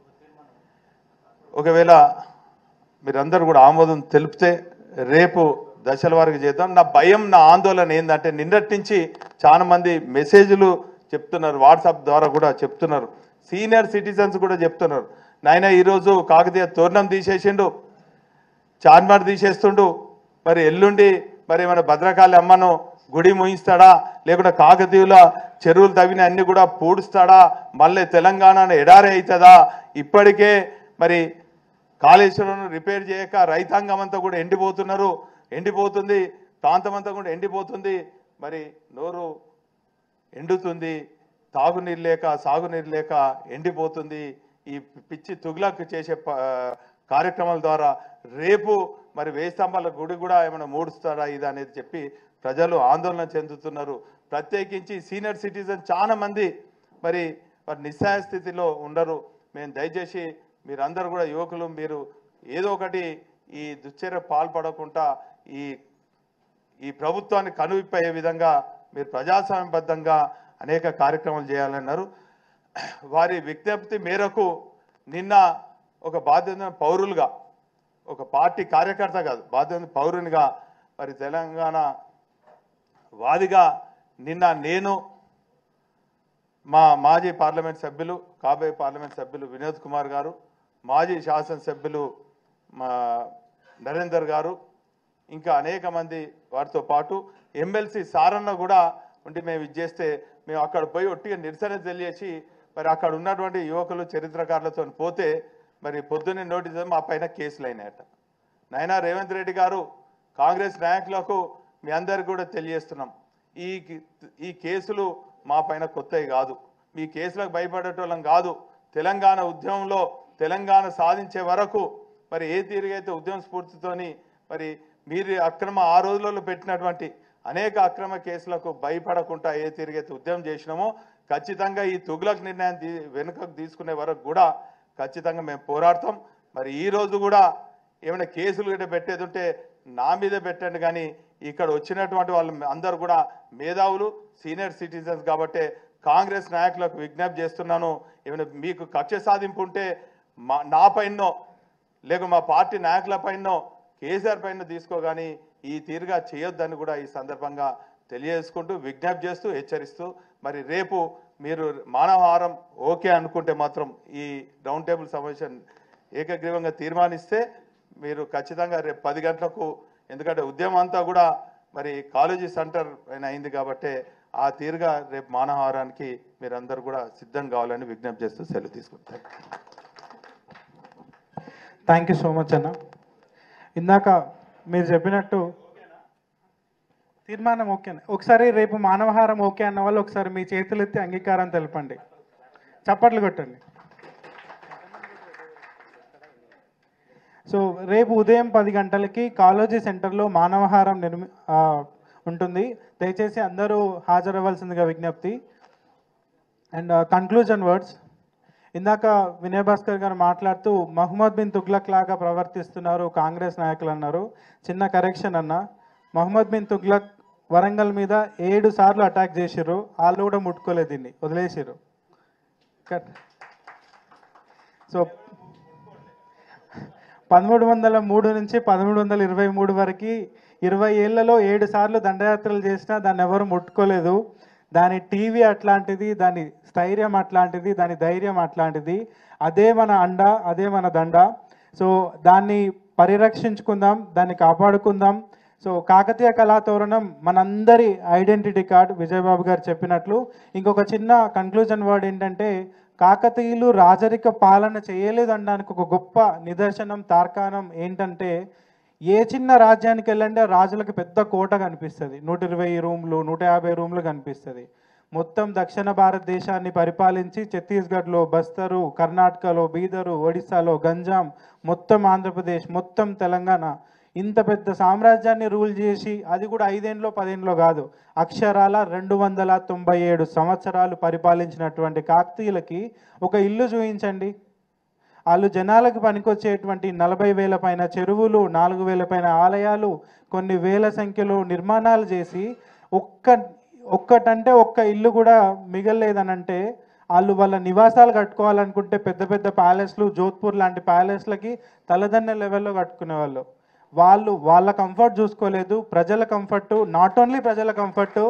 ఒకవేళ మీరందరూ కూడా ఆమోదం తెలిపితే రేపు దశల వారికి చేద్దాం నా భయం నా ఆందోళన ఏంటంటే నిన్నటి నుంచి చాలా మంది మెసేజ్లు చెప్తున్నారు వాట్సాప్ ద్వారా కూడా చెప్తున్నారు సీనియర్ సిటిజన్స్ కూడా చెప్తున్నారు నాయన ఈరోజు కాకతీయ తోరణం తీసేసిండు చార్మార్ తీసేస్తుండు మరి ఎల్లుండి మరి మన భద్రకాళి అమ్మను గుడి ముయిస్తాడా లేకుంటే కాకతీయుల చెరువులు తవ్విన అన్ని కూడా పూడుస్తాడా మళ్ళీ తెలంగాణ ఎడారి అవుతుందా ఇప్పటికే మరి కాళేశ్వరం రిపేర్ చేయక రైతాంగం అంతా కూడా ఎండిపోతున్నారు ఎండిపోతుంది ప్రాంతం అంతా కూడా ఎండిపోతుంది మరి నోరు ఎండుతుంది తాగునీరు లేక సాగునీరు లేక ఎండిపోతుంది ఈ పిచ్చి తుగులకు చేసే ప- కార్యక్రమాల ద్వారా రేపు మరి వేయి స్తంభాల గుడి కూడా ఏమైనా మూడుస్తాడా ఇది అనేది చెప్పి ప్రజలు ఆందోళన చెందుతున్నారు ప్రత్యేకించి సీనియర్ సిటిజన్ చాలా మంది మరి మరి నిస్సహాయ స్థితిలో ఉండరు మేము దయచేసి మీరందరూ కూడా యువకులు మీరు ఏదో ఒకటి ఈ దుశ్చర్య పాల్పడకుండా ఈ ఈ ప్రభుత్వాన్ని కనువిప్పయ్యే విధంగా మీరు ప్రజాస్వామ్యబద్ధంగా అనేక కార్యక్రమాలు చేయాలన్నారు వారి విజ్ఞప్తి మేరకు నిన్న ఒక బాధ్యత పౌరులుగా ఒక పార్టీ కార్యకర్త కాదు బాధ్యత పౌరునిగా మరి తెలంగాణ వాదిగా నిన్న నేను మా మాజీ పార్లమెంట్ సభ్యులు కాబోయే పార్లమెంట్ సభ్యులు వినోద్ కుమార్ గారు మాజీ శాసనసభ్యులు మా నరేందర్ గారు ఇంకా అనేక మంది వారితో పాటు ఎమ్మెల్సీ సారన్న కూడా ఉండి మేము ఇచ్చేస్తే మేము అక్కడ పోయి ఒట్టిగా నిరసన తెలియసి మరి అక్కడ ఉన్నటువంటి యువకులు చరిత్రకారులతో పోతే మరి పొద్దున్నే నోటీస్ మా పైన కేసులు అయినాయట నాయనా రేవంత్ రెడ్డి గారు కాంగ్రెస్ నాయకులకు మీ అందరికి కూడా తెలియజేస్తున్నాం ఈ ఈ కేసులు మా పైన కొత్తవి కాదు మీ కేసులకు భయపడేటోళ్ళం కాదు తెలంగాణ ఉద్యమంలో తెలంగాణ సాధించే వరకు మరి ఏ తీరుగైతే ఉద్యమ స్ఫూర్తితోని మరి మీరు అక్రమ ఆ రోజులలో పెట్టినటువంటి అనేక అక్రమ కేసులకు భయపడకుండా ఏ తీరుగైతే ఉద్యమం చేసినామో ఖచ్చితంగా ఈ తుగులక్ నిర్ణయం తీ వెనుకకు తీసుకునే వరకు కూడా ఖచ్చితంగా మేము పోరాడతాం మరి ఈ రోజు కూడా ఏమైనా కేసులు గిట్ట పెట్టేది ఉంటే నా మీదే పెట్టండి కానీ ఇక్కడ వచ్చినటువంటి వాళ్ళు అందరూ కూడా మేధావులు సీనియర్ సిటిజన్స్ కాబట్టి కాంగ్రెస్ నాయకులకు విజ్ఞప్తి చేస్తున్నాను ఏమైనా మీకు కక్ష సాధింపు ఉంటే మా నా పైనో లేక మా పార్టీ నాయకుల పైనో కేసీఆర్ పైన తీసుకోగాని ఈ తీరుగా చేయొద్దని కూడా ఈ సందర్భంగా తెలియజేసుకుంటూ విజ్ఞప్తి చేస్తూ హెచ్చరిస్తూ మరి రేపు మీరు మానవహారం ఓకే అనుకుంటే మాత్రం ఈ రౌండ్ టేబుల్ సమావేశం ఏకగ్రీవంగా తీర్మానిస్తే మీరు ఖచ్చితంగా రేపు పది గంటలకు ఎందుకంటే ఉద్యమం అంతా కూడా మరి కాలేజీ సెంటర్ పైన అయింది కాబట్టి ఆ తీరుగా రేపు మానవహారానికి మీరందరూ కూడా సిద్ధం కావాలని విజ్ఞప్తి చేస్తూ సెలవు తీసుకుంటారు థ్యాంక్ యూ సో మచ్ అన్న ఇందాక మీరు చెప్పినట్టు తీర్మానం ఓకే ఒకసారి రేపు మానవహారం ఓకే అన్న వాళ్ళు ఒకసారి మీ చేతులు ఎత్తి అంగీకారం తెలపండి చప్పట్లు కొట్టండి సో రేపు ఉదయం పది గంటలకి కాలేజీ సెంటర్లో మానవహారం నిర్మి ఆ, ఉంటుంది దయచేసి అందరూ హాజరవ్వాల్సిందిగా విజ్ఞప్తి అండ్ కన్క్లూజన్ వర్డ్స్ ఇందాక వినయ్ భాస్కర్ గారు మాట్లాడుతూ మహమ్మద్ బిన్ తుగ్లక్ లాగా ప్రవర్తిస్తున్నారు కాంగ్రెస్ నాయకులు అన్నారు చిన్న కరెక్షన్ అన్న మహమ్మద్ బిన్ తుగ్లక్ వరంగల్ మీద ఏడు సార్లు అటాక్ చేసిర్రు వాళ్ళు కూడా ముట్టుకోలేదు దీన్ని వదిలేసిర్రు కట్ సో పదమూడు వందల మూడు నుంచి పదమూడు వందల ఇరవై మూడు వరకు ఇరవై ఏళ్లలో ఏడు సార్లు దండయాత్రలు చేసినా దాన్ని ఎవరు ముట్టుకోలేదు దాని టీవీ అట్లాంటిది దాని స్థైర్యం అట్లాంటిది దాని ధైర్యం అట్లాంటిది అదే మన అండ అదే మన దండ సో దాన్ని పరిరక్షించుకుందాం దాన్ని కాపాడుకుందాం సో కాకతీయ కళాతోరణం మనందరి ఐడెంటిటీ కార్డ్ విజయబాబు గారు చెప్పినట్లు ఇంకొక చిన్న కన్క్లూజన్ వర్డ్ ఏంటంటే కాకతీయులు రాజరిక పాలన చేయలేదనడానికి ఒక గొప్ప నిదర్శనం తార్కాణం ఏంటంటే ఏ చిన్న రాజ్యానికి వెళ్ళండి ఆ రాజులకు పెద్ద కోట కనిపిస్తుంది నూట ఇరవై రూమ్లు నూట యాభై రూమ్లు కనిపిస్తుంది మొత్తం దక్షిణ భారతదేశాన్ని పరిపాలించి ఛత్తీస్గఢ్లో బస్తరు కర్ణాటకలో బీదరు ఒడిశాలో గంజాం మొత్తం ఆంధ్రప్రదేశ్ మొత్తం తెలంగాణ ఇంత పెద్ద సామ్రాజ్యాన్ని రూల్ చేసి అది కూడా ఐదేండ్లో పదేండ్లో కాదు అక్షరాల రెండు వందల తొంభై ఏడు సంవత్సరాలు పరిపాలించినటువంటి కాకతీయులకి ఒక ఇల్లు చూపించండి వాళ్ళు జనాలకు పనికొచ్చేటువంటి నలభై వేల పైన చెరువులు నాలుగు వేల పైన ఆలయాలు కొన్ని వేల సంఖ్యలో నిర్మాణాలు చేసి ఒక్క ఒక్కటంటే ఒక్క ఇల్లు కూడా మిగలలేదనంటే వాళ్ళు వాళ్ళ నివాసాలు కట్టుకోవాలనుకుంటే పెద్ద పెద్ద ప్యాలెస్లు జోధ్పూర్ లాంటి ప్యాలెస్లకి తలదన్న లెవెల్లో కట్టుకునేవాళ్ళు వాళ్ళు వాళ్ళ కంఫర్ట్ చూసుకోలేదు ప్రజల కంఫర్ట్ నాట్ ఓన్లీ ప్రజల comfort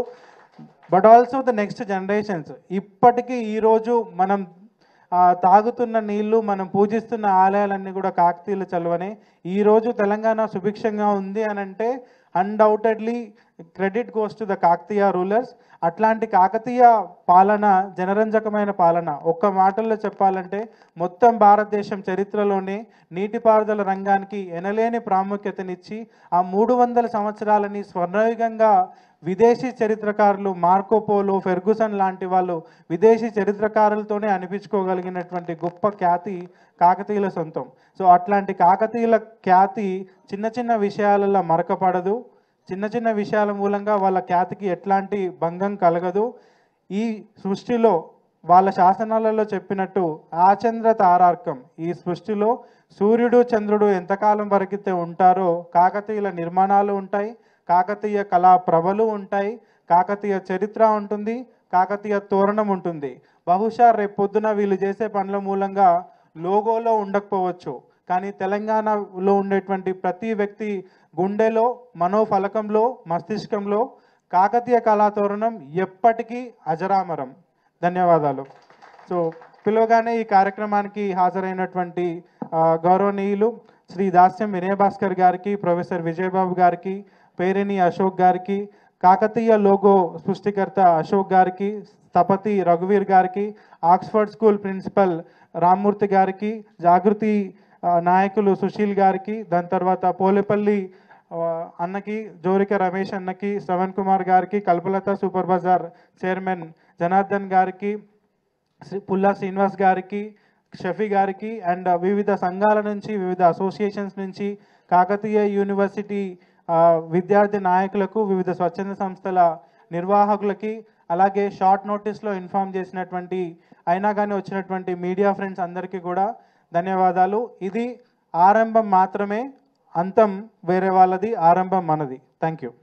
but also the next generations ఇప్పటికీ ఈరోజు మనం ఆ, తాగుతున్న నీళ్లు మనం పూజిస్తున్న ఆలయాలన్నీ కూడా కాకతీయుల చలువనే ఈరోజు తెలంగాణ సుభిక్షంగా ఉంది అని అంటే undoubtedly credit goes to the Kakatiya rulers అట్లాంటి కాకతీయ పాలన జనరంజకమైన పాలన ఒక్క మాటల్లో చెప్పాలంటే మొత్తం భారతదేశం చరిత్రలోనే నీటిపారుదల రంగానికి ఎనలేని ప్రాముఖ్యతనిచ్చి ఆ మూడు వందల సంవత్సరాలని స్వర్ణయుగంగా విదేశీ చరిత్రకారులు మార్కోపోలో ఫెర్గుసన్ లాంటి వాళ్ళు విదేశీ చరిత్రకారులతోనే అనిపించుకోగలిగినటువంటి గొప్ప ఖ్యాతి కాకతీయుల సొంతం సో అట్లాంటి కాకతీయుల ఖ్యాతి చిన్న చిన్న విషయాలలో మరకపడదు చిన్న చిన్న విషయాల మూలంగా వాళ్ళ ఖ్యాతికి ఎట్లాంటి భంగం కలగదు ఈ సృష్టిలో వాళ్ళ శాసనాలలో చెప్పినట్టు ఆచంద్ర తారార్కం ఈ సృష్టిలో సూర్యుడు చంద్రుడు ఎంతకాలం వరకైతే ఉంటారో కాకతీయుల నిర్మాణాలు ఉంటాయి కాకతీయ కళా ప్రభలు ఉంటాయి కాకతీయ చరిత్ర ఉంటుంది కాకతీయ తోరణం ఉంటుంది బహుశా రేపు పొద్దున వీళ్ళు చేసే పనుల మూలంగా లోగోలో ఉండకపోవచ్చు కానీ తెలంగాణలో ఉండేటువంటి ప్రతి వ్యక్తి గుండెలో మనోఫలకంలో మస్తిష్కంలో కాకతీయ కళాతోరణం ఎప్పటికీ అజరామరం ధన్యవాదాలు సో పిలువగానే ఈ కార్యక్రమానికి హాజరైనటువంటి ఆ, గౌరవనీయులు శ్రీ దాస్యం వినయ భాస్కర్ గారికి ప్రొఫెసర్ విజయబాబు గారికి పేరిని అశోక్ గారికి కాకతీయ లోగో సృష్టికర్త అశోక్ గారికి స్థపతి రఘువీర్ గారికి ఆక్స్ఫర్డ్ స్కూల్ ప్రిన్సిపల్ రామ్మూర్తి గారికి జాగృతి ఆ, నాయకులు సుశీల్ గారికి దాని తర్వాత పోలేపల్లి ఆ, అన్నకి జోరిక రమేష్ అన్నకి శ్రవణ్ కుమార్ గారికి Kalpalatha super bazaar chairman Janardhan గారికి శ్రీ పుల్లా శ్రీనివాస్ గారికి షఫీ గారికి అండ్ వివిధ సంఘాల నుంచి వివిధ అసోసియేషన్స్ నుంచి కాకతీయ యూనివర్సిటీ ఆ, విద్యార్థి నాయకులకు వివిధ స్వచ్ఛంద సంస్థల నిర్వాహకులకి అలాగే షార్ట్ నోటీస్లో ఇన్ఫామ్ చేసినటువంటి అయినా కానీ వచ్చినటువంటి మీడియా ఫ్రెండ్స్ అందరికీ కూడా ధన్యవాదాలు ఇది ఆరంభం మాత్రమే అంతం వేరే వాళ్ళది ఆరంభం మనది థ్యాంక్ యూ